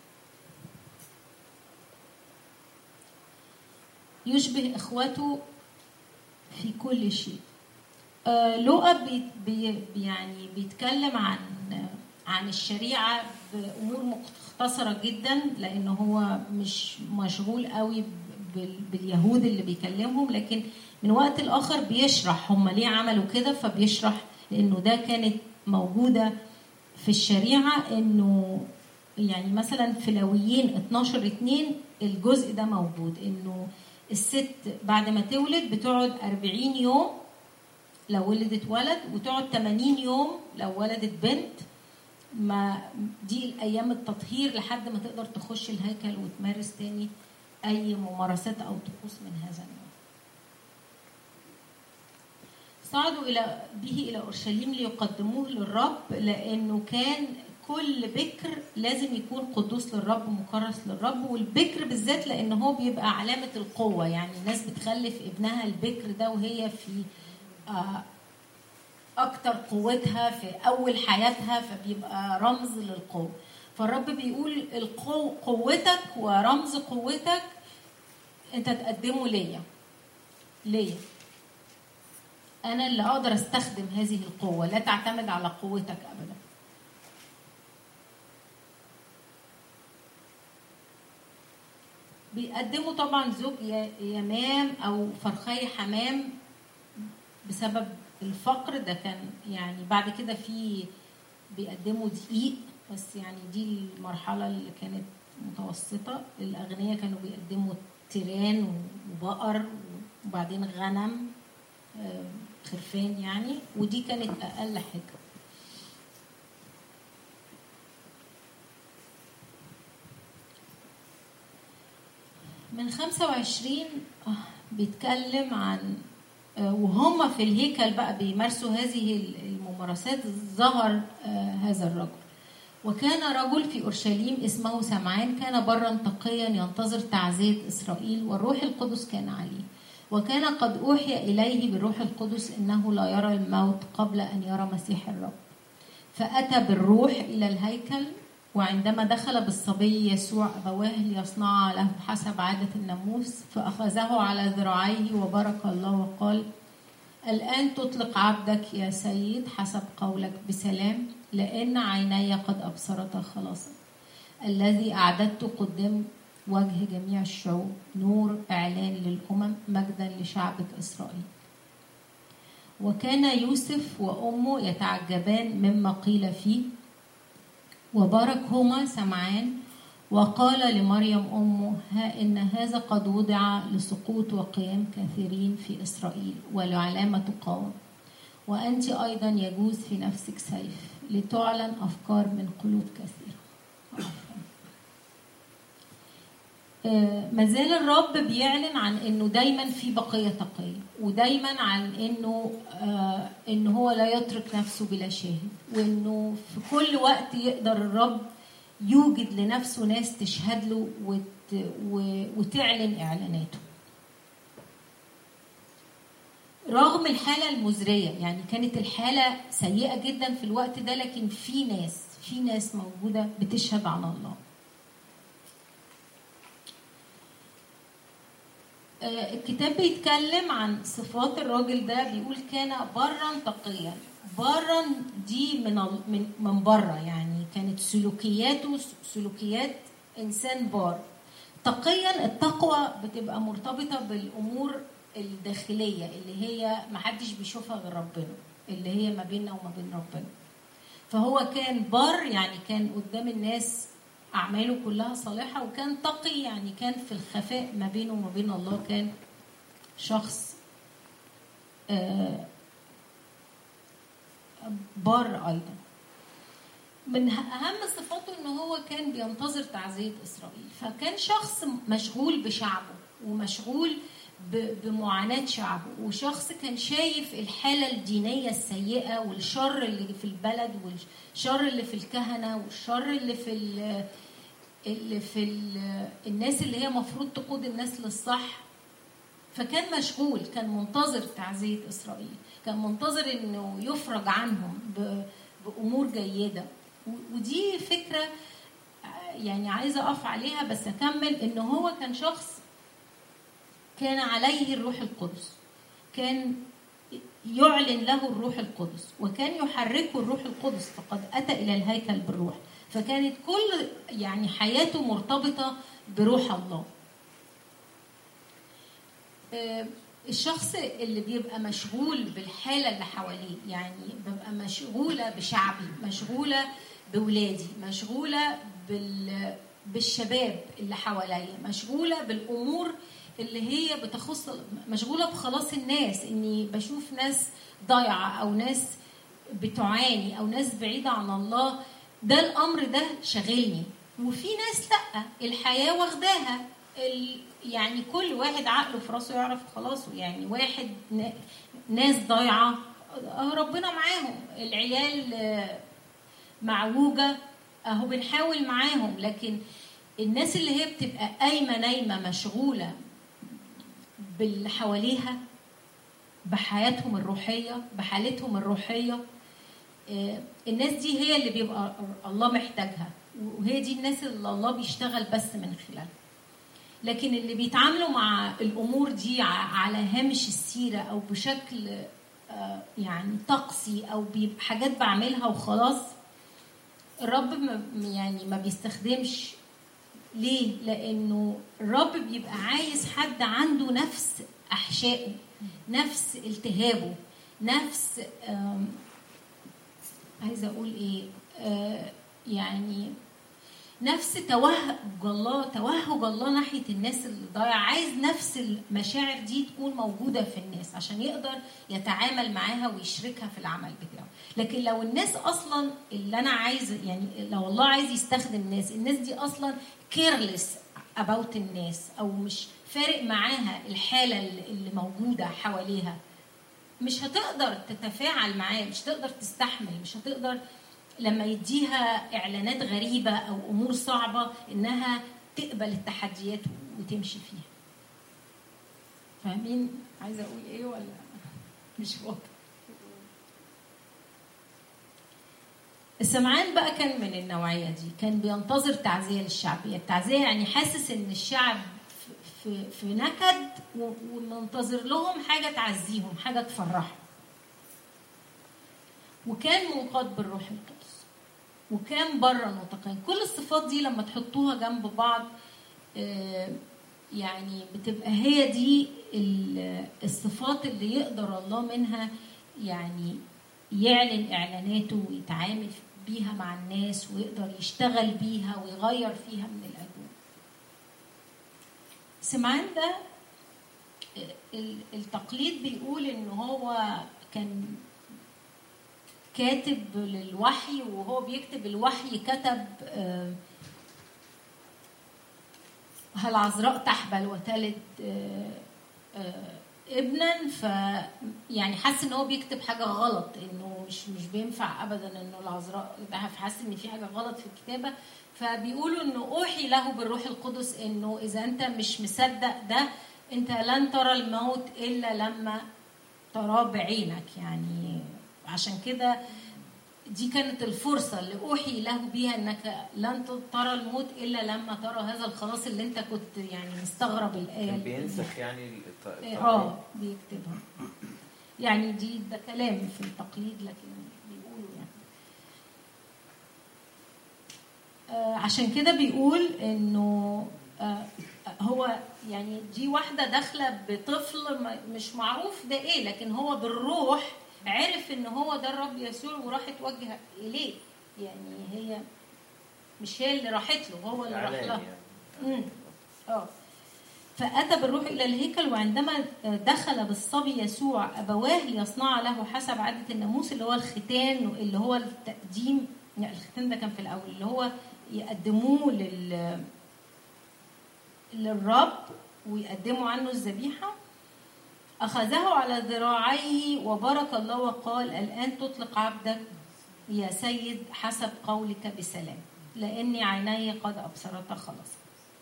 يشبه إخوته في كل شيء آه، لوقا بي بي يعني بيتكلم عن عن الشريعه بامور مختصره جدا لان هو مش مشغول قوي بال- باليهود اللي بيكلمهم لكن من وقت لاخر بيشرح هم ليه عملوا كده فبيشرح لانه ده كانت موجوده في الشريعه انه يعني مثلا في لويين 12 2 الجزء ده موجود انه الست بعد ما تولد بتقعد 40 يوم لو ولدت ولد وتقعد 80 يوم لو ولدت بنت ما دي الايام التطهير لحد ما تقدر تخش الهيكل وتمارس تاني اي ممارسات او طقوس من هذا النوع صعدوا الى به الى اورشليم ليقدموه للرب لانه كان كل بكر لازم يكون قدوس للرب مكرس للرب والبكر بالذات لان هو بيبقى علامه القوه يعني الناس بتخلف ابنها البكر ده وهي في آه، اكتر قوتها في اول حياتها فبيبقى رمز للقوه فالرب بيقول القو قوتك ورمز قوتك انت تقدمه ليا ليا انا اللي اقدر استخدم هذه القوه لا تعتمد على قوتك ابدا بيقدموا طبعا زوج ي- يمام او فرخي حمام بسبب الفقر ده كان يعني بعد كده في بيقدموا دقيق بس يعني دي المرحلة اللي كانت متوسطة الأغنياء كانوا بيقدموا تيران وبقر وبعدين غنم آه، خرفان يعني ودي كانت أقل حاجة من 25 آه، بيتكلم عن آه، وهم في الهيكل بقى بيمارسوا هذه الممارسات ظهر آه، هذا الرجل وكان رجل في اورشليم اسمه سمعان كان برا تقيا ينتظر تعزيه اسرائيل والروح القدس كان عليه وكان قد اوحي اليه بالروح القدس انه لا يرى الموت قبل ان يرى مسيح الرب فاتى بالروح الى الهيكل وعندما دخل بالصبي يسوع أبواه ليصنعا له حسب عادة الناموس فأخذه على ذراعيه وبارك الله وقال الآن تطلق عبدك يا سيد حسب قولك بسلام لأن عيني قد أبصرتا خلاصا الذي أعددت قدام وجه جميع الشعوب نور إعلان للأمم مجدا لشعبك إسرائيل وكان يوسف وأمه يتعجبان مما قيل فيه وباركهما سمعان وقال لمريم أمه ها إن هذا قد وضع لسقوط وقيام كثيرين في إسرائيل ولعلامة قوم وأنت أيضا يجوز في نفسك سيف لتعلن أفكار من قلوب كثيرة آه، مازال الرب بيعلن عن انه دايما في بقيه تقيه ودايما عن انه آه ان هو لا يترك نفسه بلا شاهد وانه في كل وقت يقدر الرب يوجد لنفسه ناس تشهد له وت وتعلن اعلاناته رغم الحالة المزرية يعني كانت الحالة سيئة جدا في الوقت ده لكن في ناس في ناس موجودة بتشهد عن الله آه، الكتاب بيتكلم عن صفات الراجل ده بيقول كان برا تقيا برا دي من من من بره يعني كانت سلوكياته سلوكيات انسان بار تقيا التقوى بتبقى مرتبطه بالامور الداخليه اللي هي ما حدش بيشوفها غير ربنا اللي هي ما بيننا وما بين ربنا فهو كان بار يعني كان قدام الناس أعماله كلها صالحة وكان تقي يعني كان في الخفاء ما بينه وما بين الله كان شخص آه، بار أيضا من أهم صفاته إن هو كان بينتظر تعزية إسرائيل فكان شخص مشغول بشعبه ومشغول بمعاناة شعبه وشخص كان شايف الحالة الدينية السيئة والشر اللي في البلد والشر اللي في الكهنة والشر اللي في اللي في الناس اللي هي مفروض تقود الناس للصح فكان مشغول كان منتظر تعزية إسرائيل كان منتظر إنه يفرج عنهم بأمور جيدة ودي فكرة يعني عايزة أقف عليها بس أكمل إن هو كان شخص كان عليه الروح القدس كان يعلن له الروح القدس وكان يحركه الروح القدس فقد أتى إلى الهيكل بالروح فكانت كل يعني حياته مرتبطة بروح الله آه، الشخص اللي بيبقى مشغول بالحالة اللي حواليه يعني ببقى مشغولة بشعبي مشغولة بولادي مشغولة بال بالشباب اللي حواليا مشغولة بالأمور اللي هي بتخص مشغولة بخلاص الناس إني بشوف ناس ضايعة أو ناس بتعاني أو ناس بعيدة عن الله ده الامر ده شاغلني وفي ناس لا الحياه واخداها يعني كل واحد عقله في راسه يعرف خلاص يعني واحد ناس ضايعه ربنا معاهم العيال معوجه اهو بنحاول معاهم لكن الناس اللي هي بتبقى قايمه نايمه مشغوله باللي حواليها بحياتهم الروحيه بحالتهم الروحيه آه، الناس دي هي اللي بيبقى الله محتاجها وهي دي الناس اللي الله بيشتغل بس من خلالها لكن اللي بيتعاملوا مع الامور دي على هامش السيره او بشكل آه، يعني طقسي او حاجات بعملها وخلاص الرب يعني ما بيستخدمش ليه؟ لانه الرب بيبقى عايز حد عنده نفس احشائه نفس التهابه نفس عايزه اقول ايه آه يعني نفس توهج الله توهج الله ناحيه الناس اللي ضايعه عايز نفس المشاعر دي تكون موجوده في الناس عشان يقدر يتعامل معاها ويشركها في العمل بتاعه لكن لو الناس اصلا اللي انا عايز يعني لو الله عايز يستخدم الناس الناس دي اصلا كيرلس اباوت الناس او مش فارق معاها الحاله اللي موجوده حواليها مش هتقدر تتفاعل معاه مش هتقدر تستحمل مش هتقدر لما يديها اعلانات غريبه او امور صعبه انها تقبل التحديات وتمشي فيها فاهمين عايزه اقول ايه ولا مش واضح السمعان بقى كان من النوعيه دي كان بينتظر تعزيه للشعبيه التعزيه يعني حاسس ان الشعب في في نكد ومنتظر لهم حاجه تعزيهم حاجه تفرحهم وكان منقاد بالروح القدس وكان بره متقين كل الصفات دي لما تحطوها جنب بعض آه، يعني بتبقى هي دي الصفات اللي يقدر الله منها يعني يعلن اعلاناته ويتعامل بيها مع الناس ويقدر يشتغل بيها ويغير فيها من الأجواء سمعان ده التقليد بيقول ان هو كان كاتب للوحي وهو بيكتب الوحي كتب آه، هل عذراء تحبل وتلد آه، آه، ابنا ف يعني حاسس ان هو بيكتب حاجه غلط انه مش مش بينفع ابدا انه العذراء فحاسس ان في حاجه غلط في الكتابه فبيقولوا انه اوحي له بالروح القدس انه اذا انت مش مصدق ده انت لن ترى الموت الا لما تراه بعينك يعني عشان كده دي كانت الفرصة اللي أوحي له بيها إنك لن ترى الموت إلا لما ترى هذا الخلاص اللي أنت كنت يعني مستغرب الآية كان بينسخ يعني الت- اه بيكتبها يعني دي ده كلام في التقليد لكن بيقولوا يعني آه عشان كده بيقول انه آه هو يعني دي واحده داخله بطفل ما- مش معروف ده ايه لكن هو بالروح عرف ان هو ده الرب يسوع وراح اتوجه اليه يعني هي مش هي اللي راحت له هو اللي راح إعلان لها يعني. امم اه فأتى بالروح إلى الهيكل وعندما دخل بالصبي يسوع أبواه ليصنع له حسب عادة الناموس اللي هو الختان اللي هو التقديم لا الختان ده كان في الأول اللي هو يقدموه لل للرب ويقدموا عنه الذبيحة أخذه على ذراعيه وبارك الله وقال الآن تطلق عبدك يا سيد حسب قولك بسلام لأني عيني قد أبصرت خلاص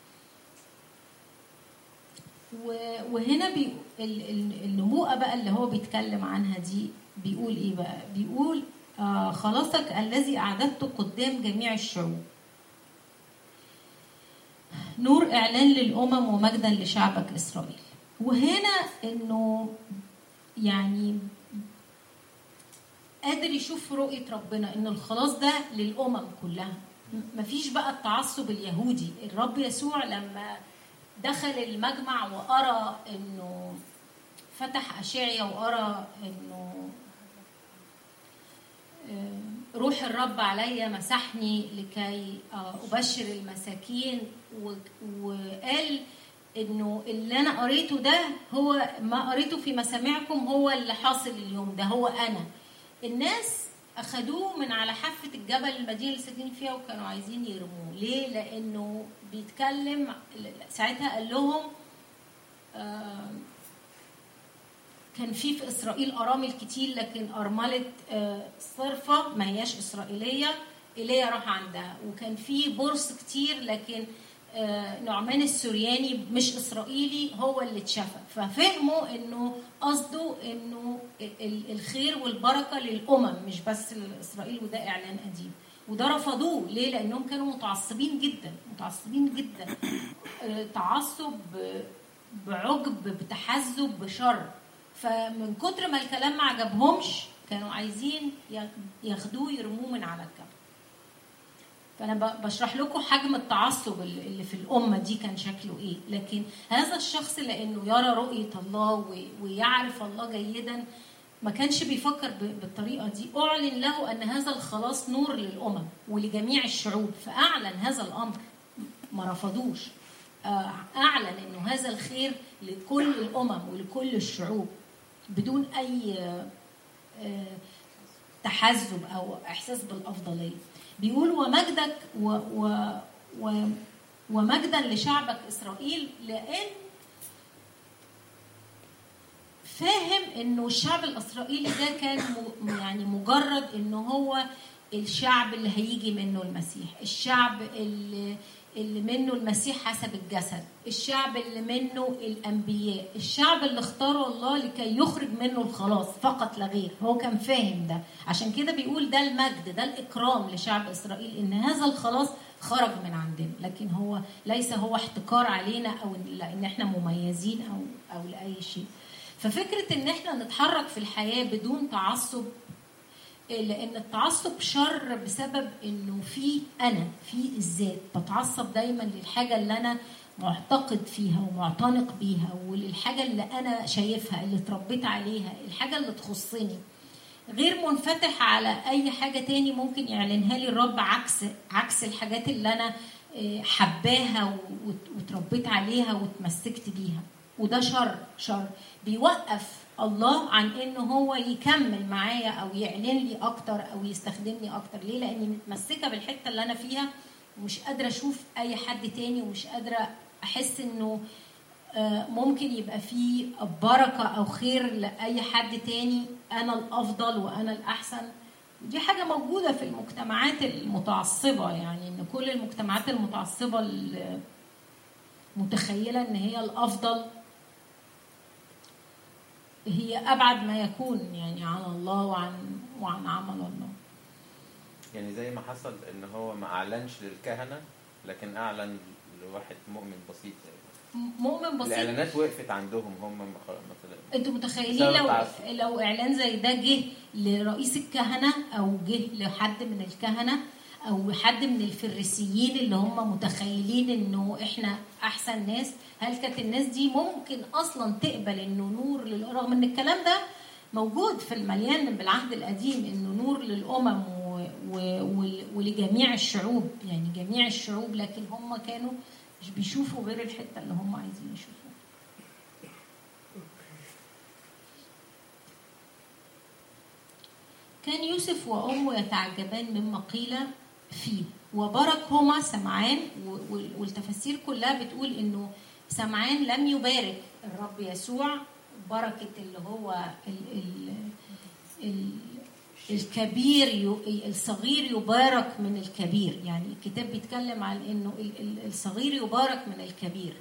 و- وهنا بي ال- ال- النبوءة بقى اللي هو بيتكلم عنها دي بيقول ايه بقى بيقول آه خلاصك الذي أعددته قدام جميع الشعوب نور إعلان للأمم ومجدا لشعبك إسرائيل وهنا إنه يعني قادر يشوف رؤية ربنا إن الخلاص ده للأمم كلها م- مفيش بقى التعصب اليهودي الرب يسوع لما دخل المجمع وأرى إنه فتح أشعيا وأرى إنه آه، روح الرب عليا مسحني لكي آه، أبشر المساكين و- وقال انه اللي انا قريته ده هو ما قريته في مسامعكم هو اللي حاصل اليوم ده هو انا الناس اخدوه من على حافه الجبل المدينه اللي ساكنين فيها وكانوا عايزين يرموه ليه لانه بيتكلم ساعتها قال لهم آه، كان في في اسرائيل ارامل كتير لكن ارمله آه، صرفه ما هياش اسرائيليه ايليا راح عندها وكان في برص كتير لكن آه، نعمان السورياني مش اسرائيلي هو اللي اتشفى ففهموا انه قصده انه ال- الخير والبركه للامم مش بس لاسرائيل وده اعلان قديم وده رفضوه ليه لانهم كانوا متعصبين جدا متعصبين جدا آه، تعصب ب- بعجب بتحزب بشر فمن كتر ما الكلام ما عجبهمش كانوا عايزين ياخدوه يرموه من على الجبل فانا ب- بشرح لكم حجم التعصب اللي اللي في الامه دي كان شكله ايه لكن هذا الشخص لانه يرى رؤيه الله و- ويعرف الله جيدا ما كانش بيفكر ب- بالطريقه دي اعلن له ان هذا الخلاص نور للامم ولجميع الشعوب فاعلن هذا الامر ما رفضوش آه، اعلن انه هذا الخير لكل الامم ولكل الشعوب بدون اي آه، آه، تحزب او احساس بالافضليه بيقول ومجدك و و و ومجدا لشعبك اسرائيل لان فاهم انه الشعب الاسرائيلي ده كان م- يعني مجرد انه هو الشعب اللي هيجي منه المسيح الشعب اللي اللي منه المسيح حسب الجسد الشعب اللي منه الانبياء الشعب اللي اختاره الله لكي يخرج منه الخلاص فقط لا غير هو كان فاهم ده عشان كده بيقول ده المجد ده الاكرام لشعب اسرائيل ان هذا الخلاص خرج من عندنا لكن هو ليس هو احتكار علينا او لان احنا مميزين او او لاي شيء ففكره ان احنا نتحرك في الحياه بدون تعصب لان التعصب شر بسبب انه في انا في الذات بتعصب دايما للحاجه اللي انا معتقد فيها ومعتنق بيها وللحاجه اللي انا شايفها اللي اتربيت عليها الحاجه اللي تخصني غير منفتح على اي حاجه تاني ممكن يعلنها لي الرب عكس عكس الحاجات اللي انا آه، حباها و- وت- وتربيت عليها وتمسكت بيها وده شر شر بيوقف الله عن انه هو يكمل معايا او يعلن لي اكتر او يستخدمني اكتر ليه لاني متمسكه بالحته اللي انا فيها ومش قادره اشوف اي حد تاني ومش قادره احس انه آه، ممكن يبقى فيه بركه او خير لاي حد تاني انا الافضل وانا الاحسن دي حاجه موجوده في المجتمعات المتعصبه يعني ان كل المجتمعات المتعصبه اللي متخيله ان هي الافضل هي ابعد ما يكون يعني عن الله وعن وعن عمل الله يعني زي ما حصل ان هو ما اعلنش للكهنه لكن اعلن لواحد مؤمن بسيط مؤمن بسيط الاعلانات وقفت عندهم هم ما خ- مثلا انتوا متخيلين بسبب لو التعصب. لو اعلان زي ده جه لرئيس الكهنه او جه لحد من الكهنه او حد من الفريسيين اللي هم متخيلين انه احنا احسن ناس هل كانت الناس دي ممكن اصلا تقبل انه نور لل- رغم ان الكلام ده موجود في المليان بالعهد القديم انه نور للامم و... و... ول- ولجميع الشعوب يعني جميع الشعوب لكن هم كانوا مش بيشوفوا غير الحته اللي هم عايزين يشوفوها كان يوسف وأمه يتعجبان مما قيل فيه وباركهما سمعان و- وال- والتفاسير كلها بتقول انه سمعان لم يبارك الرب يسوع بركة اللي هو ال ال ال الكبير ي- الصغير يبارك من الكبير يعني الكتاب بيتكلم عن انه ال- ال- الصغير يبارك من الكبير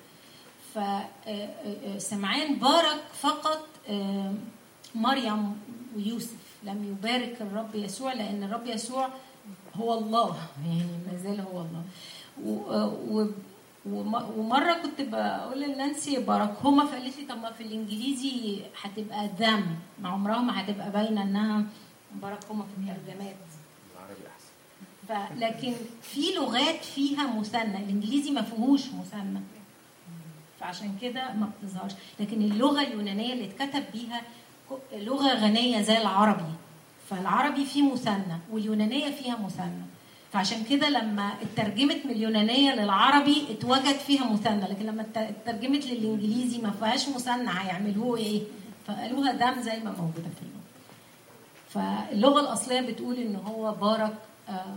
فسمعان بارك فقط آه، مريم ويوسف لم يبارك الرب يسوع لان الرب يسوع هو الله يعني ما زال هو الله و- و- وم- ومره كنت بقول لنانسي باركهما فقالت لي طب ما في الانجليزي هتبقى ذم ما عمرها ما هتبقى باينه انها باركهما في الترجمات العربي احسن ف- لكن في لغات فيها مثنى الانجليزي ما فيهوش مثنى فعشان كده ما بتظهرش لكن اللغه اليونانيه اللي اتكتب بيها ك- لغه غنيه زي العربي فالعربي فيه مثنى واليونانيه فيها مثنى فعشان كده لما اترجمت من اليونانيه للعربي اتوجد فيها مثنى لكن لما ات- اترجمت للانجليزي ما فيهاش مثنى هيعملوه ايه فقالوها دم زي ما موجوده في اللغه فاللغه الاصليه بتقول ان هو بارك اه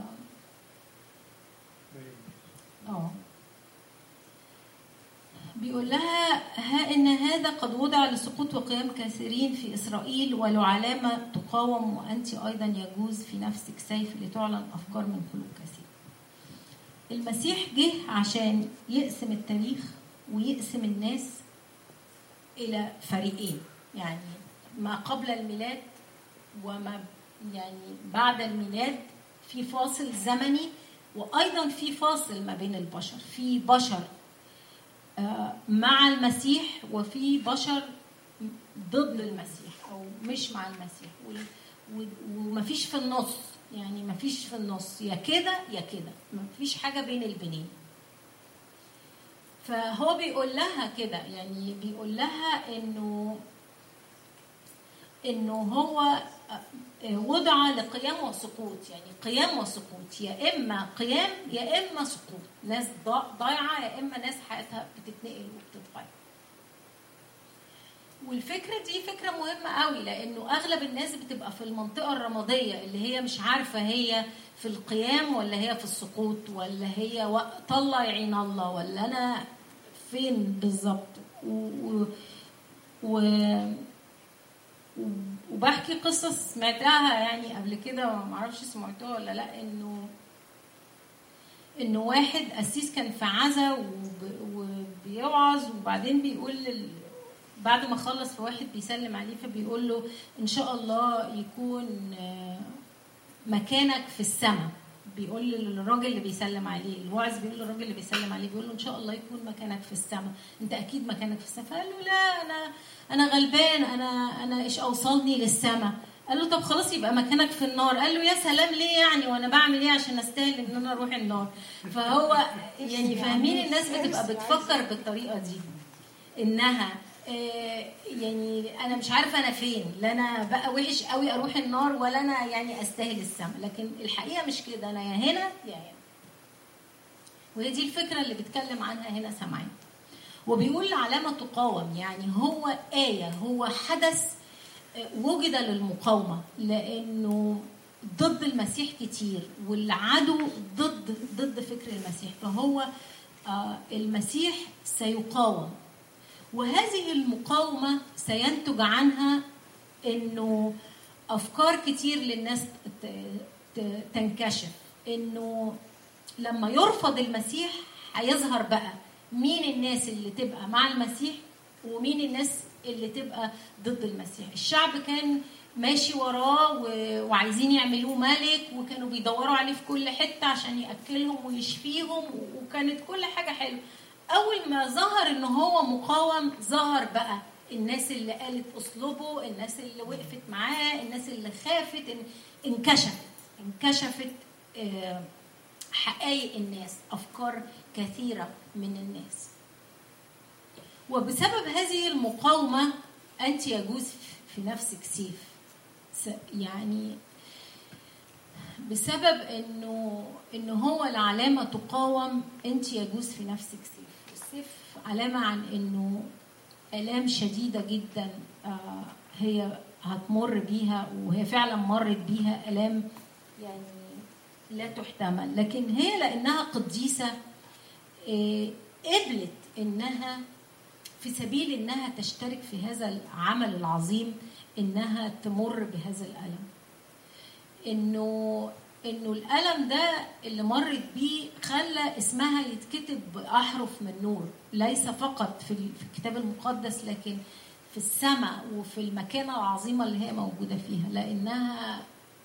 آه. بيقول لها ها ان هذا قد وضع لسقوط وقيام كثيرين في اسرائيل ولو علامه تقاوم وانت ايضا يجوز في نفسك سيف لتعلن افكار من قلوب كثير. المسيح جه عشان يقسم التاريخ ويقسم الناس الى فريقين يعني ما قبل الميلاد وما يعني بعد الميلاد في فاصل زمني وايضا في فاصل ما بين البشر في بشر آه، مع المسيح وفي بشر ضد المسيح او مش مع المسيح وال- و- ومفيش في النص يعني مفيش في النص يا كده يا كده مفيش حاجه بين البنين فهو بيقول لها كده يعني بيقول لها انه انه هو وضع لقيام وسقوط يعني قيام وسقوط يا اما قيام يا اما سقوط ناس ضا- ضايعه يا اما ناس حياتها بتتنقل وبتتغير والفكره دي فكره مهمه قوي لانه اغلب الناس بتبقى في المنطقه الرماديه اللي هي مش عارفه هي في القيام ولا هي في السقوط ولا هي و- طلع عين الله ولا انا فين بالظبط و... و... و... وبحكي قصص سمعتها يعني قبل كده ما اعرفش سمعتوها ولا لا انه انه واحد قسيس كان في عزا وب- وبيوعظ وبعدين بيقول لل... بعد ما خلص فواحد بيسلم عليه فبيقول له ان شاء الله يكون آه، مكانك في السماء بيقول للراجل اللي بيسلم عليه الواعظ بيقول للراجل اللي بيسلم عليه بيقول له ان شاء الله يكون مكانك في السماء انت اكيد مكانك في السماء فقال له لا انا انا غلبان انا انا ايش اوصلني للسماء قال له طب خلاص يبقى مكانك في النار قال له يا سلام ليه يعني وانا بعمل ايه عشان استاهل ان انا اروح النار فهو يعني فاهمين الناس بتبقى بتفكر بالطريقه دي انها آه، يعني انا مش عارفه انا فين لا انا بقى وحش قوي اروح النار ولا انا يعني استاهل السما لكن الحقيقه مش كده انا يا هنا يا هنا وهي دي الفكره اللي بيتكلم عنها هنا سامعين وبيقول علامه تقاوم يعني هو ايه هو حدث وجد للمقاومة لأنه ضد المسيح كتير والعدو ضد ضد فكر المسيح فهو آه، المسيح سيقاوم وهذه المقاومة سينتج عنها انه افكار كتير للناس ت- ت- تنكشف انه لما يرفض المسيح هيظهر بقى مين الناس اللي تبقى مع المسيح ومين الناس اللي تبقى ضد المسيح الشعب كان ماشي وراه و- وعايزين يعملوه ملك وكانوا بيدوروا عليه في كل حتة عشان يأكلهم ويشفيهم و- وكانت كل حاجة حلوة أول ما ظهر إن هو مقاوم ظهر بقى الناس اللي قالت أسلوبه الناس اللي وقفت معاه الناس اللي خافت إن- انكشفت انكشفت آه، حقائق الناس أفكار كثيرة من الناس وبسبب هذه المقاومة أنت يجوز في نفسك سيف س- يعني بسبب انه ان هو العلامه تقاوم انت يجوز في نفسك سيف السيف علامه عن انه الام شديده جدا آه، هي هتمر بيها وهي فعلا مرت بيها الام يعني لا تحتمل لكن هي لانها قديسه آه، قبلت انها في سبيل انها تشترك في هذا العمل العظيم انها تمر بهذا الالم انه انه الالم ده اللي مرت بيه خلى اسمها يتكتب باحرف من نور ليس فقط في ال- في الكتاب المقدس لكن في السماء وفي المكانه العظيمه اللي هي موجوده فيها لانها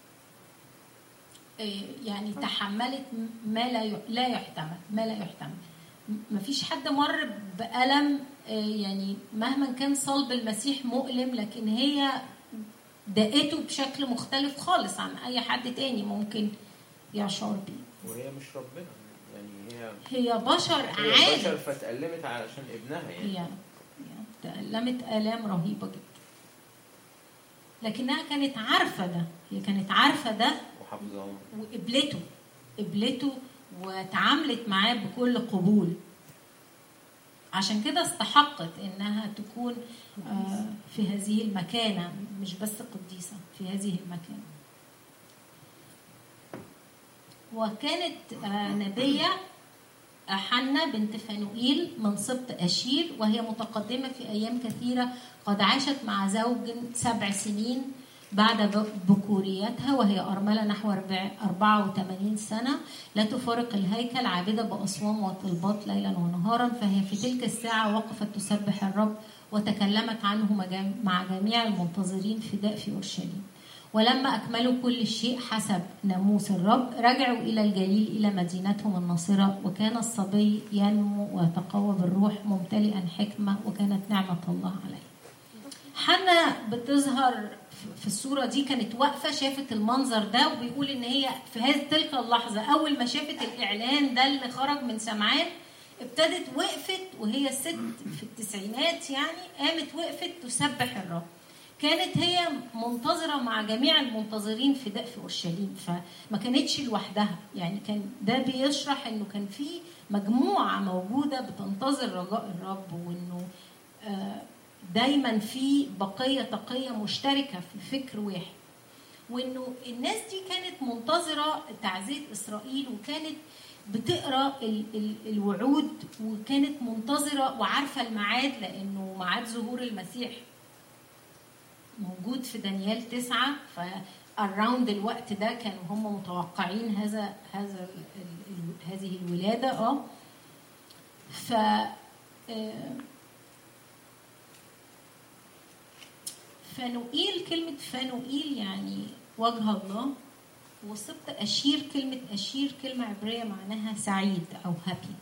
إيه، يعني تحملت ما لا ي- لا يحتمل ما لا يحتمل م- مفيش حد مر بألم إيه، يعني مهما كان صلب المسيح مؤلم لكن هي دقته بشكل مختلف خالص عن اي حد تاني ممكن يشعر بيه وهي مش ربنا يعني هي هي بشر هي عادي بشر فاتألمت علشان ابنها يعني هي هي تألمت آلام رهيبة جدا لكنها كانت عارفة ده هي كانت عارفة ده وحافظاهم وقبلته قبلته وتعاملت معاه بكل قبول عشان كده استحقت انها تكون آه، في هذه المكانه مش بس قديسه في هذه المكانه وكانت آه، نبيه حنة بنت فانوئيل من سبط أشير وهي متقدمة في أيام كثيرة قد عاشت مع زوج سبع سنين بعد ب- بكوريتها وهي أرملة نحو أربع- 84 سنة لا تفارق الهيكل عابدة بأصوام وطلبات ليلا ونهارا فهي في تلك الساعة وقفت تسبح الرب وتكلمت عنه مجا- مع جميع المنتظرين فداء في أورشليم ولما أكملوا كل شيء حسب ناموس الرب رجعوا إلى الجليل إلى مدينتهم الناصرة وكان الصبي ينمو ويتقوى بالروح ممتلئا حكمة وكانت نعمة الله عليه حنا بتظهر في الصورة دي كانت واقفة شافت المنظر ده وبيقول إن هي في هذه تلك اللحظة أول ما شافت الإعلان ده اللي خرج من سمعان ابتدت وقفت وهي ست في التسعينات يعني قامت وقفت تسبح الرب كانت هي منتظره مع جميع المنتظرين فداء في اورشليم فما كانتش لوحدها يعني كان ده بيشرح انه كان في مجموعه موجوده بتنتظر رجاء الرب وانه آه، دايما في بقيه تقيه مشتركه في فكر واحد وانه الناس دي كانت منتظره تعزيه اسرائيل وكانت بتقرا ال ال الوعود وكانت منتظره وعارفه الميعاد لانه ميعاد ظهور المسيح موجود في دانيال تسعة ف around الوقت ده كانوا هم متوقعين هذا هذا ال ال هذه الولادة اه ف آه، فنوئيل كلمة فنوئيل يعني وجه الله وسبط أشير كلمة أشير كلمة عبرية معناها سعيد أو هابي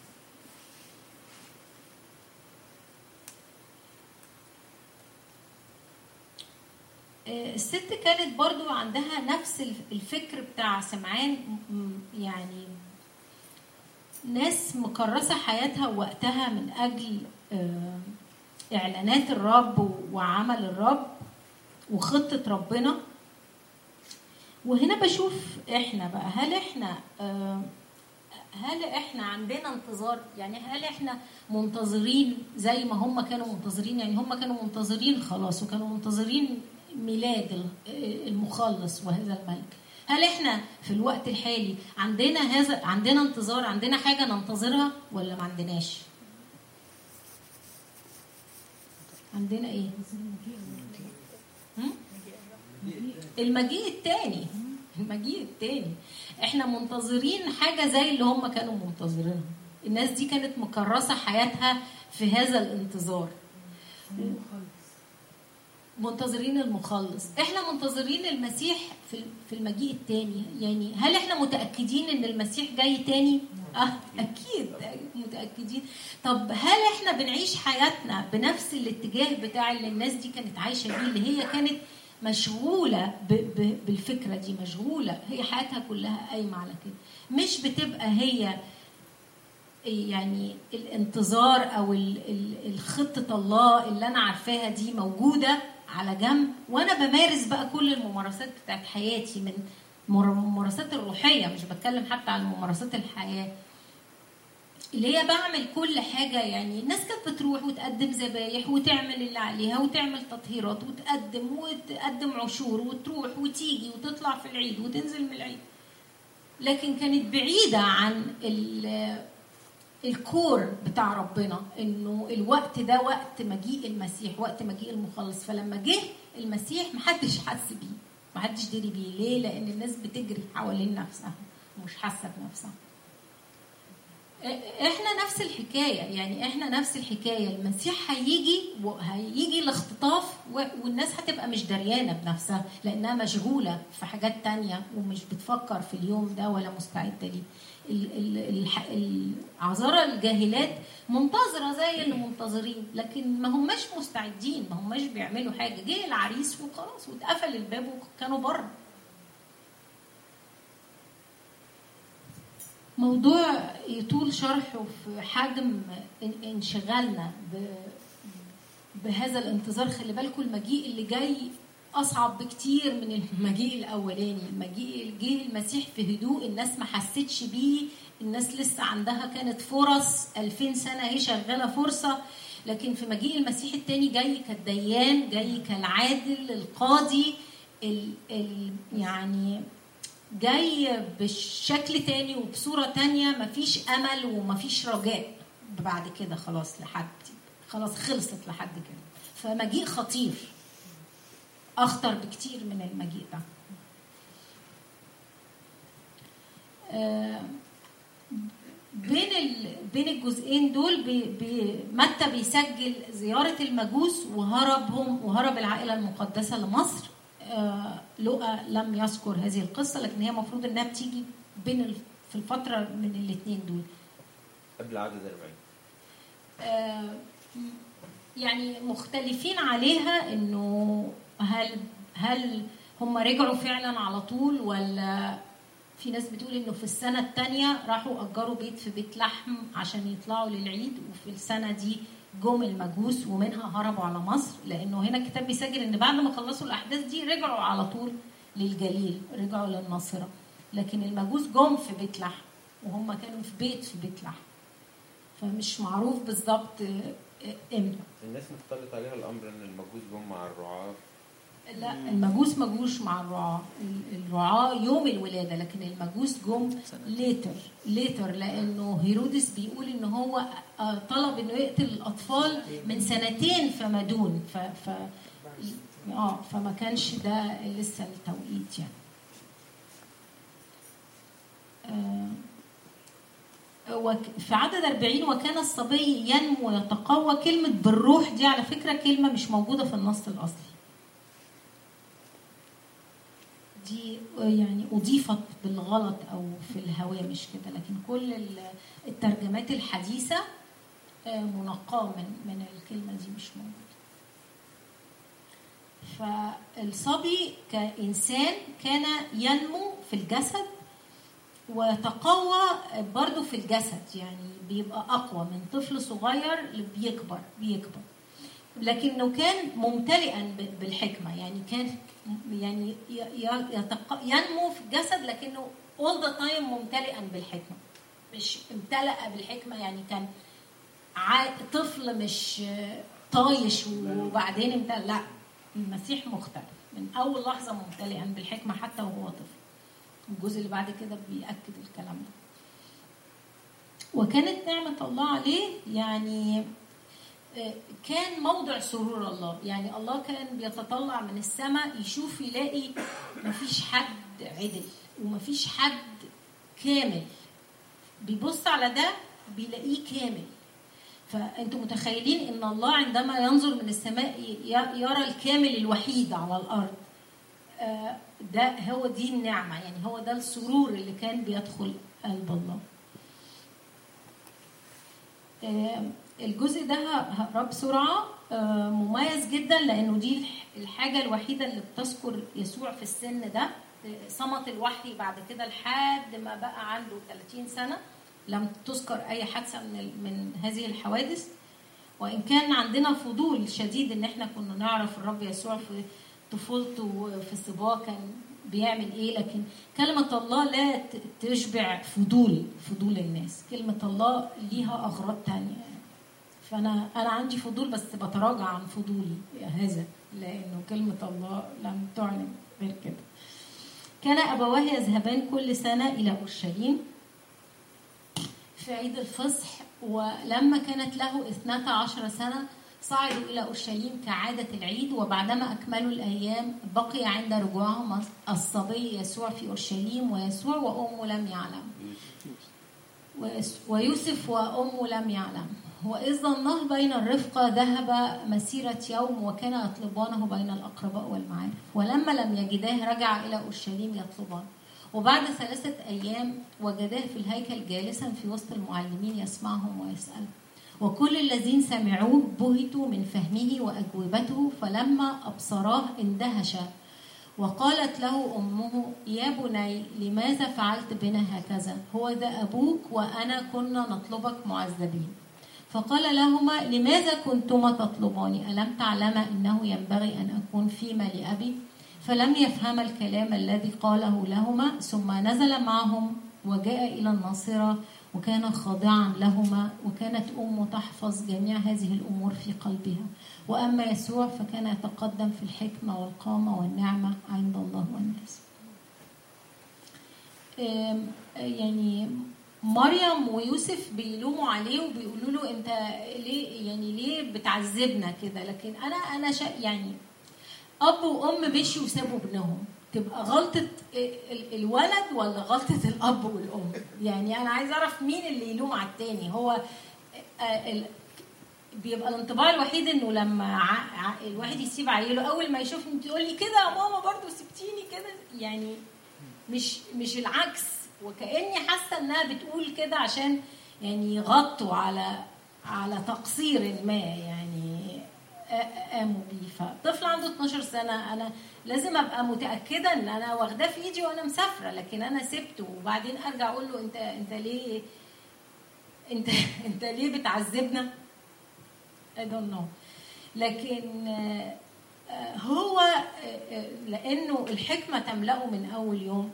آه، الست كانت برضو عندها نفس الف- الفكر بتاع سمعان م- م- يعني ناس مكرسة حياتها ووقتها من أجل آه، إعلانات الرب وعمل الرب وخطة ربنا وهنا بشوف احنا بقى هل احنا آه، هل احنا عندنا انتظار يعني هل احنا منتظرين زي ما هم كانوا منتظرين يعني هم كانوا منتظرين خلاص وكانوا منتظرين ميلاد ال- المخلص وهذا الملك هل احنا في الوقت الحالي عندنا هذا عندنا انتظار عندنا حاجه ننتظرها ولا ما عندناش عندنا ايه هم؟ المجيء التاني المجيء التاني احنا منتظرين حاجه زي اللي هم كانوا منتظرينها الناس دي كانت مكرسه حياتها في هذا الانتظار منتظرين المخلص احنا منتظرين المسيح في في المجيء التاني يعني هل احنا متاكدين ان المسيح جاي تاني اه اكيد متاكدين طب هل احنا بنعيش حياتنا بنفس الاتجاه بتاع اللي الناس دي كانت عايشه بيه اللي هي كانت مشغوله ب ب بالفكره دي مشغوله هي حياتها كلها قايمه على كده مش بتبقى هي يعني الانتظار او ال- ال- الخطه الله اللي انا عارفاها دي موجوده على جنب وانا بمارس بقى كل الممارسات بتاعت حياتي من مر- الممارسات الروحيه مش بتكلم حتى عن ممارسات الحياه اللي هي بعمل كل حاجة يعني الناس كانت بتروح وتقدم ذبايح وتعمل اللي عليها وتعمل تطهيرات وتقدم وتقدم عشور وتروح وتيجي وتطلع في العيد وتنزل من العيد لكن كانت بعيدة عن ال- الكور بتاع ربنا انه الوقت ده وقت مجيء المسيح وقت مجيء المخلص فلما جه المسيح محدش حس بيه محدش دري بيه ليه لان الناس بتجري حوالين نفسها ومش حاسه بنفسها احنا نفس الحكايه يعني احنا نفس الحكايه المسيح هيجي وهيجي الاختطاف و- والناس هتبقى مش دريانه بنفسها لانها مشغوله في حاجات تانية ومش بتفكر في اليوم ده ولا مستعده ليه ال- ال- الح- العذارى الجاهلات منتظره زي اللي منتظرين لكن ما هماش مستعدين ما هماش بيعملوا حاجه جه العريس وخلاص واتقفل الباب وكانوا بره موضوع يطول شرحه في حجم ان- انشغالنا ب- بهذا الانتظار خلي بالكم المجيء اللي جاي اصعب بكتير من المجيء الاولاني المجيء جه المسيح في هدوء الناس ما حستش بيه الناس لسه عندها كانت فرص 2000 سنه هي شغاله فرصه لكن في مجيء المسيح التاني جاي كالديان جاي كالعادل القاضي ال ال يعني جاي بشكل تاني وبصورة تانية مفيش أمل ومفيش رجاء بعد كده خلاص لحد خلاص خلصت لحد كده فمجيء خطير أخطر بكتير من المجيء ده آه، بين ال... بين الجزئين دول بي... بي... متى بيسجل زيارة المجوس وهربهم وهرب العائلة المقدسة لمصر آه، لقى لم يذكر هذه القصة لكن هي المفروض انها بتيجي بين ال... في الفترة من الاثنين دول قبل عدد 40 آه، يعني مختلفين عليها انه هل هل هم رجعوا فعلا على طول ولا في ناس بتقول انه في السنه الثانيه راحوا اجروا بيت في بيت لحم عشان يطلعوا للعيد وفي السنه دي جم المجوس ومنها هربوا على مصر لانه هنا الكتاب بيسجل ان بعد ما خلصوا الاحداث دي رجعوا على طول للجليل رجعوا للناصره لكن المجوس جم في بيت لحم وهم كانوا في بيت في بيت لحم فمش معروف بالظبط آه، امتى الناس مختلط عليها الامر ان المجوس جم مع الرعاة لا المجوس ما جوش مع الرعاة ال- الرعاة يوم الولادة لكن المجوس جم ليتر ليتر لأنه هيرودس بيقول إن هو آه، طلب إنه يقتل الأطفال من سنتين فما دون ف, ف اه فما كانش ده لسه التوقيت يعني آه، وك- في عدد 40 وكان الصبي ينمو ويتقوى كلمة بالروح دي على فكرة كلمة مش موجودة في النص الأصلي دي يعني أضيفت بالغلط أو في الهوامش كده لكن كل ال- الترجمات الحديثة آه، منقاة من من الكلمة دي مش موجودة فالصبي كإنسان كان ينمو في الجسد ويتقوى برضه في الجسد يعني بيبقى أقوى من طفل صغير اللي بيكبر بيكبر لكنه كان ممتلئا ب- بالحكمة يعني كان يعني ي- ي- يتق... ينمو في الجسد لكنه all the time ممتلئا بالحكمة مش امتلأ بالحكمة يعني كان ع... طفل مش آه، طايش وبعدين امتلأ لا المسيح مختلف من اول لحظه ممتلئا بالحكمه حتى وهو طفل الجزء اللي بعد كده بيأكد الكلام ده وكانت نعمة الله عليه يعني آه، كان موضع سرور الله يعني الله كان بيتطلع من السماء يشوف يلاقي مفيش حد عدل ومفيش حد كامل بيبص على ده بيلاقيه كامل فانتم متخيلين ان الله عندما ينظر من السماء ي- يرى الكامل الوحيد على الارض آه، ده هو دي النعمه يعني هو ده السرور اللي كان بيدخل قلب الله آه، الجزء ده ه- هقراه بسرعه آه، مميز جدا لانه دي الح- الحاجه الوحيده اللي بتذكر يسوع في السن ده آه، صمت الوحي بعد كده لحد ما بقى عنده 30 سنه لم تذكر اي حادثه من ال- من هذه الحوادث وان كان عندنا فضول شديد ان احنا كنا نعرف الرب يسوع في طفولته في الصباه كان بيعمل ايه لكن كلمه الله لا ت- تشبع فضول فضول الناس كلمه الله ليها اغراض تانية فانا انا عندي فضول بس بتراجع عن فضولي هذا لانه كلمه الله لم تعلن غير كده كان ابواه يذهبان كل سنه الى اورشليم في عيد الفصح ولما كانت له اثنتا عشر سنة صعدوا إلى أورشليم كعادة العيد وبعدما أكملوا الأيام بقي عند رجوعهم الصبي يسوع في أورشليم ويسوع وأمه لم يعلم ويس- ويوسف وأمه لم يعلم وإذ ظنه بين الرفقة ذهب مسيرة يوم وكان يطلبانه بين الأقرباء والمعارف ولما لم يجداه رجع إلى أورشليم يطلبان وبعد ثلاثة أيام وجداه في الهيكل جالسا في وسط المعلمين يسمعهم ويسأل وكل الذين سمعوه بهتوا من فهمه وأجوبته فلما أبصراه اندهشا وقالت له أمه يا بني لماذا فعلت بنا هكذا هو ذا أبوك وأنا كنا نطلبك معذبين فقال لهما لماذا كنتما تطلباني ألم تعلما أنه ينبغي أن أكون فيما لأبي فلم يفهم الكلام الذي قاله لهما ثم نزل معهم وجاء إلى الناصرة وكان خاضعا لهما وكانت أمه تحفظ جميع هذه الأمور في قلبها وأما يسوع فكان يتقدم في الحكمة والقامة والنعمة عند الله والناس أم، يعني مريم ويوسف بيلوموا عليه وبيقولوا له انت ليه يعني ليه بتعذبنا كده لكن انا انا شا يعني اب وام مشوا وسابوا ابنهم تبقى غلطه ال- الولد ولا غلطه الاب والام يعني انا عايز اعرف مين اللي يلوم على التاني هو آه، ال- بيبقى الانطباع الوحيد انه لما ع- ع- الواحد يسيب عيله اول ما يشوفني تقول لي كده يا ماما برضو سبتيني كده يعني مش مش العكس وكاني حاسه انها بتقول كده عشان يعني يغطوا على على تقصير ما يعني آ- قاموا بيه فطفل عنده 12 سنه انا لازم ابقى متاكده ان انا واخداه في ايدي وانا مسافره لكن انا سبته وبعدين ارجع اقول له انت انت ليه انت انت ليه بتعذبنا I don't know لكن آه، آه، هو آه، آه، لانه الحكمه تملأه من اول يوم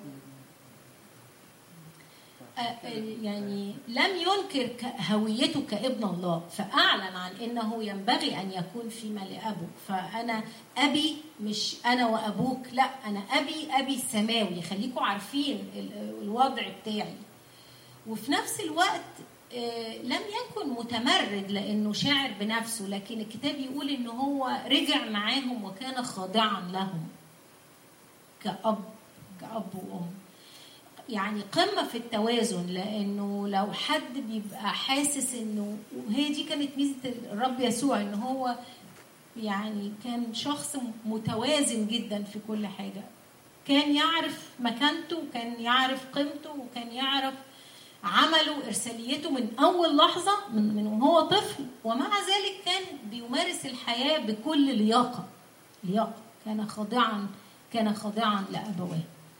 آه، آه، يعني لم ينكر ك- هويته كابن الله فاعلن عن انه ينبغي ان يكون فيما لابوه فانا ابي مش انا وابوك لا انا ابي ابي السماوي خليكم عارفين ال- الوضع بتاعي وفي نفس الوقت آه، لم يكن متمرد لانه شاعر بنفسه لكن الكتاب يقول ان هو رجع معاهم وكان خاضعا لهم كأب كأب وأم يعني قمة في التوازن لأنه لو حد بيبقى حاسس إنه وهي دي كانت ميزة الرب يسوع إن هو يعني كان شخص متوازن جدا في كل حاجة كان يعرف مكانته وكان يعرف قيمته وكان يعرف عمله إرساليته من أول لحظة من, من وهو طفل ومع ذلك كان بيمارس الحياة بكل لياقة لياقة كان خاضعا كان خاضعا لأبواه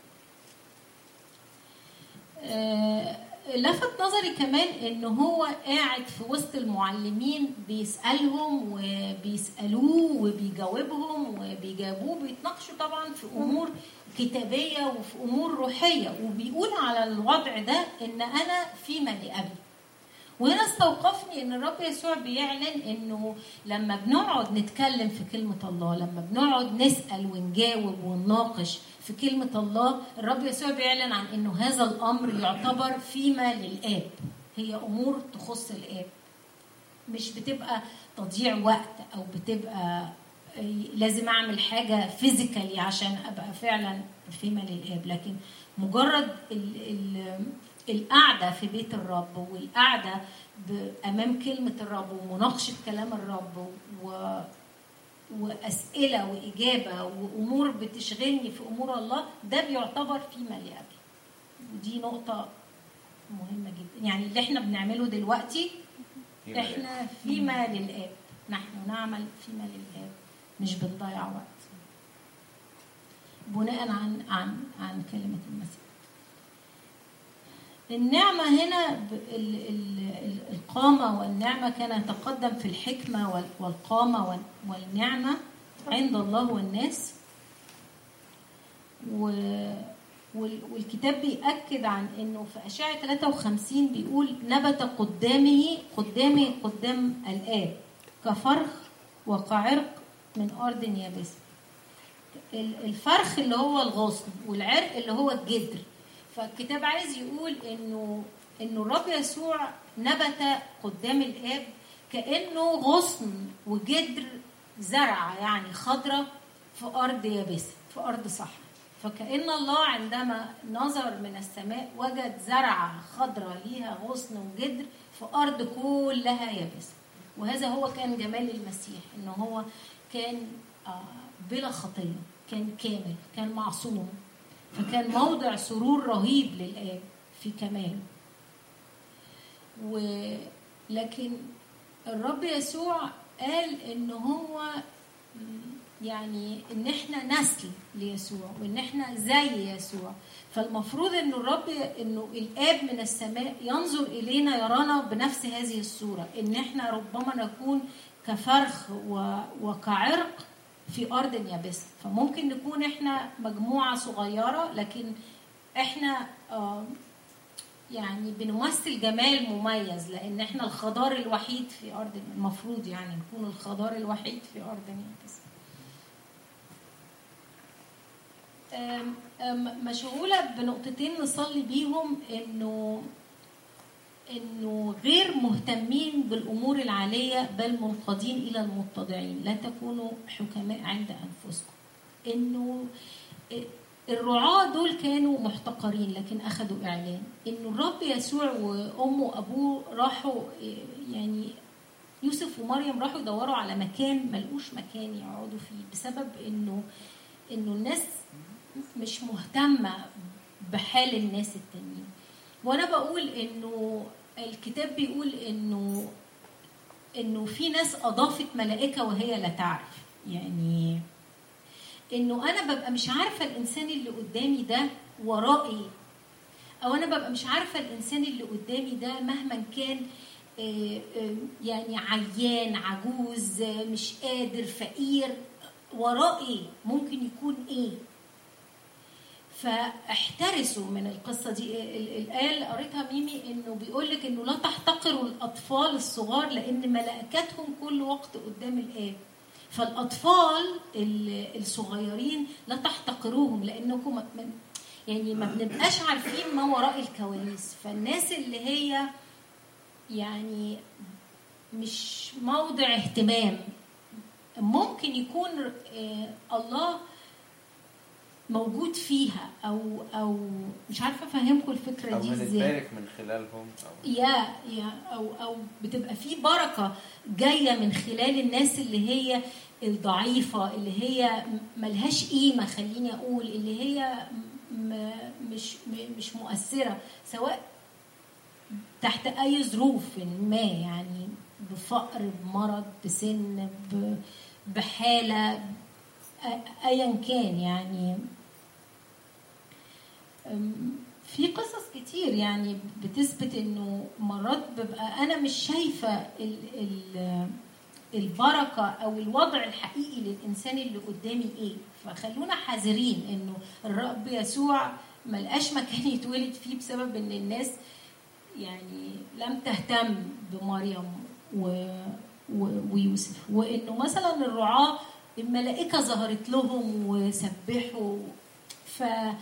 آه، لفت نظري كمان ان هو قاعد في وسط المعلمين بيسالهم وبيسالوه وبيجاوبهم وبيجاوبوه بيتناقشوا طبعا في امور كتابيه وفي امور روحيه وبيقول على الوضع ده ان انا فيما لابي وهنا استوقفني ان الرب يسوع بيعلن انه لما بنقعد نتكلم في كلمه الله لما بنقعد نسال ونجاوب ونناقش في كلمه الله الرب يسوع بيعلن عن انه هذا الامر يعتبر فيما للاب هي امور تخص الاب مش بتبقى تضييع وقت او بتبقى لازم اعمل حاجه فيزيكالي عشان ابقى فعلا فيما للاب لكن مجرد ال ال القعده في بيت الرب والقعده امام كلمه الرب ومناقشه كلام الرب و واسئله واجابه وامور بتشغلني في امور الله ده بيعتبر فيما لاب ودي نقطه مهمه جدا يعني اللي احنا بنعمله دلوقتي احنا فيما للاب نحن نعمل فيما للاب مش بنضيع وقت بناء عن عن عن كلمه المسيح النعمة هنا القامة والنعمة كان يتقدم في الحكمة والقامة والنعمة عند الله والناس والكتاب بيأكد عن انه في اشعه 53 بيقول نبت قدامه قدامه قدام الآب كفرخ وكعرق من أرض يابسة الفرخ اللي هو الغصن والعرق اللي هو الجدر فالكتاب عايز يقول انه انه الرب يسوع نبت قدام الاب كانه غصن وجدر زرعه يعني خضره في ارض يابسه في ارض صحراء فكأن الله عندما نظر من السماء وجد زرعة خضراء ليها غصن وجدر في أرض كلها يابسة وهذا هو كان جمال المسيح إن هو كان بلا خطية كان كامل كان معصوم فكان موضع سرور رهيب للآب في كماله ولكن الرب يسوع قال ان هو يعني ان احنا نسل ليسوع وان احنا زي يسوع فالمفروض انه الرب انه الاب من السماء ينظر الينا يرانا بنفس هذه الصوره ان احنا ربما نكون كفرخ وكعرق في ارض يابسه فممكن نكون احنا مجموعه صغيره لكن احنا يعني بنمثل جمال مميز لان احنا الخضار الوحيد في ارض المفروض يعني نكون الخضار الوحيد في ارض يابسه مشغوله بنقطتين نصلي بيهم انه انه غير مهتمين بالامور العاليه بل منقادين الى المتضعين لا تكونوا حكماء عند انفسكم انه الرعاة دول كانوا محتقرين لكن أخذوا إعلان إنه الرب يسوع وأمه وأبوه راحوا يعني يوسف ومريم راحوا يدوروا على مكان ملقوش مكان يقعدوا فيه بسبب إنه إنه الناس مش مهتمة بحال الناس التانيين وانا بقول انه الكتاب بيقول انه انه في ناس اضافت ملائكه وهي لا تعرف يعني انه انا ببقى مش عارفه الانسان اللي قدامي ده وراه ايه او انا ببقى مش عارفه الانسان اللي قدامي ده مهما كان يعني عيان عجوز مش قادر فقير وراه ايه ممكن يكون ايه فاحترسوا من القصه دي الايه اللي قريتها ميمي انه بيقول لك انه لا تحتقروا الاطفال الصغار لان ملائكتهم كل وقت قدام الاب فالاطفال الصغيرين لا تحتقروهم لانكم يعني ما بنبقاش عارفين ما وراء الكواليس فالناس اللي هي يعني مش موضع اهتمام ممكن يكون الله موجود فيها او او مش عارفه افهمكم الفكره او دي ازاي بنتبارك من خلالهم أو يا يا او او بتبقى في بركه جايه من خلال الناس اللي هي الضعيفه اللي هي ملهاش قيمه خليني اقول اللي هي م مش م مش مؤثره سواء تحت اي ظروف ما يعني بفقر بمرض بسن بحاله ايا كان يعني في قصص كتير يعني بتثبت انه مرات ببقى انا مش شايفه ال ال البركه او الوضع الحقيقي للانسان اللي قدامي ايه فخلونا حذرين انه الرب يسوع ملقاش مكان يتولد فيه بسبب ان الناس يعني لم تهتم بمريم و ويوسف وانه مثلا الرعاة الملائكة ظهرت لهم وسبحوا ف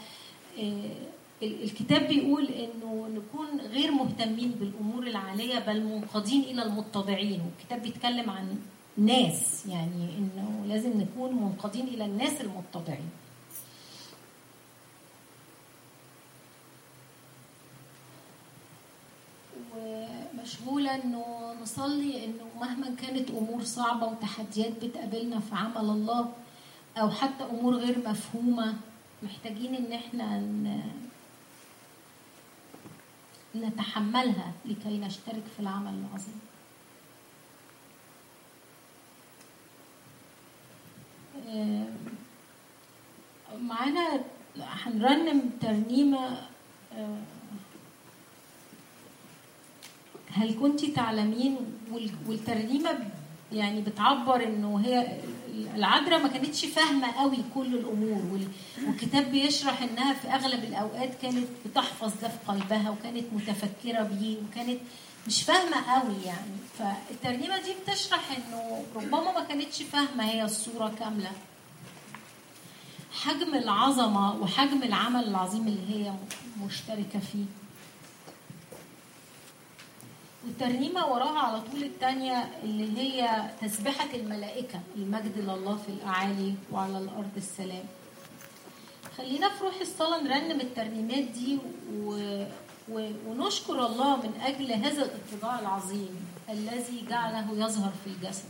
الكتاب بيقول انه نكون غير مهتمين بالامور العاليه بل منقادين الى المتضعين والكتاب بيتكلم عن ناس يعني انه لازم نكون منقادين الى الناس المتضعين ومشغولة انه نصلي انه مهما كانت امور صعبة وتحديات بتقابلنا في عمل الله او حتى امور غير مفهومة محتاجين ان احنا نتحملها لكي نشترك في العمل العظيم معانا هنرنم ترنيمة هل كنت تعلمين والترنيمة يعني بتعبر انه هي العذراء ما كانتش فاهمه قوي كل الامور والكتاب بيشرح انها في اغلب الاوقات كانت بتحفظ ده في قلبها وكانت متفكره بيه وكانت مش فاهمه قوي يعني فالترنيمه دي بتشرح انه ربما ما كانتش فاهمه هي الصوره كامله حجم العظمه وحجم العمل العظيم اللي هي مشتركه فيه والترنيمة وراها على طول الثانية اللي هي تسبحة الملائكة المجد لله في الأعالي وعلى الأرض السلام خلينا في روح الصلاة نرنم الترنيمات دي و... و... ونشكر الله من أجل هذا الاتباع العظيم الذي جعله يظهر في الجسد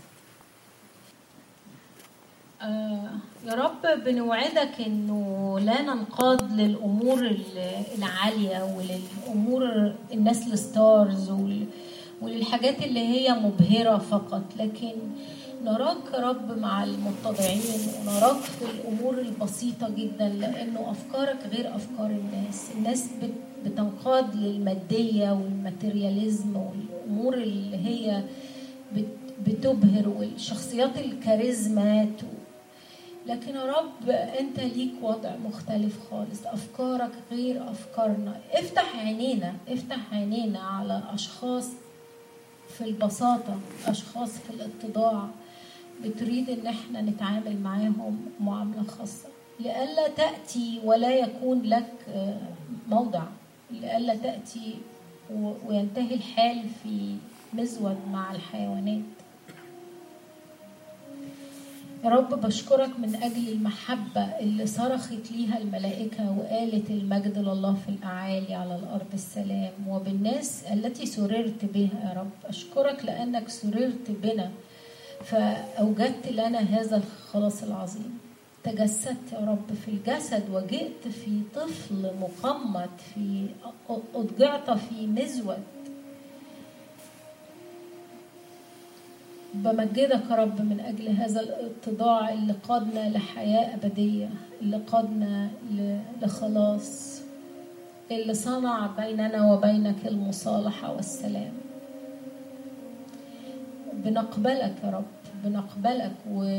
آه يا رب بنوعدك انه لا ننقاد للامور العاليه وللامور الناس الستارز وللحاجات اللي هي مبهره فقط لكن نراك يا رب مع المتضعين ونراك في الامور البسيطه جدا لانه افكارك غير افكار الناس الناس بتنقاد للماديه والماتيرياليزم والامور اللي هي بتبهر والشخصيات الكاريزمات لكن يا رب انت ليك وضع مختلف خالص افكارك غير افكارنا افتح عينينا افتح عينينا على اشخاص في البساطة اشخاص في الاتضاع بتريد ان احنا نتعامل معاهم معاملة خاصة لئلا تأتي ولا يكون لك موضع لئلا تأتي وينتهي الحال في مزود مع الحيوانات يا رب بشكرك من أجل المحبة اللي صرخت ليها الملائكة وقالت المجد لله في الأعالي على الأرض السلام وبالناس التي سررت بها يا رب أشكرك لأنك سررت بنا فأوجدت لنا هذا الخلاص العظيم تجسدت يا رب في الجسد وجئت في طفل مقمط في أضجعت في مزود بمجدك يا رب من أجل هذا الاتضاع اللي قادنا لحياة أبدية اللي قادنا لخلاص اللي صنع بيننا وبينك المصالحة والسلام بنقبلك يا رب بنقبلك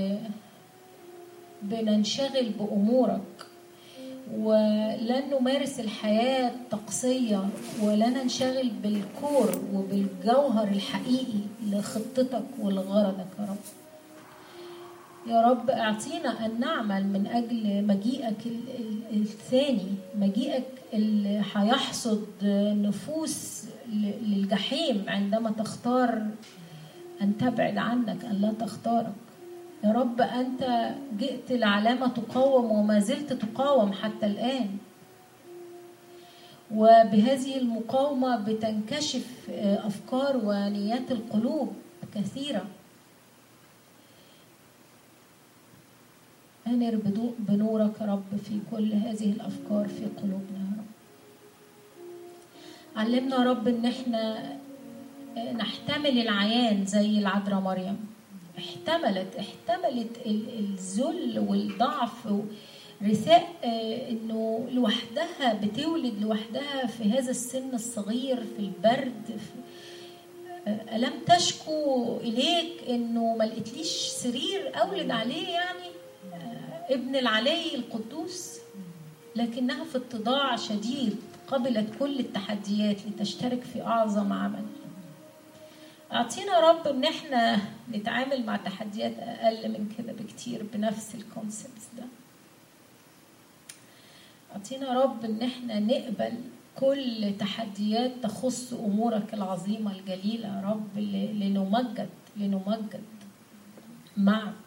وبننشغل بأمورك ولن نمارس الحياة الطقسية ولا ننشغل بالكور وبالجوهر الحقيقي لخطتك ولغرضك يا رب يا رب اعطينا أن نعمل من أجل مجيئك الثاني مجيئك اللي هيحصد نفوس للجحيم عندما تختار أن تبعد عنك أن لا تختارك يا رب أنت جئت لعلامة تقاوم وما زلت تقاوم حتى الآن وبهذه المقاومة بتنكشف أفكار ونيات القلوب كثيرة أنر بنورك يا رب في كل هذه الأفكار في قلوبنا يا رب علمنا يا رب إن احنا نحتمل العيان زي العذراء مريم احتملت احتملت الذل والضعف رثاء انه لوحدها بتولد لوحدها في هذا السن الصغير في البرد في ألم تشكو إليك إنه ما لقيتليش سرير أولد عليه يعني ابن العلي القدوس لكنها في اتضاع شديد قبلت كل التحديات لتشترك في أعظم عمل أعطينا رب إن إحنا نتعامل مع تحديات أقل من كده بكتير بنفس الكونسبت ده أعطينا رب إن إحنا نقبل كل تحديات تخص أمورك العظيمة الجليلة يا رب ل- لنمجد لنمجد معك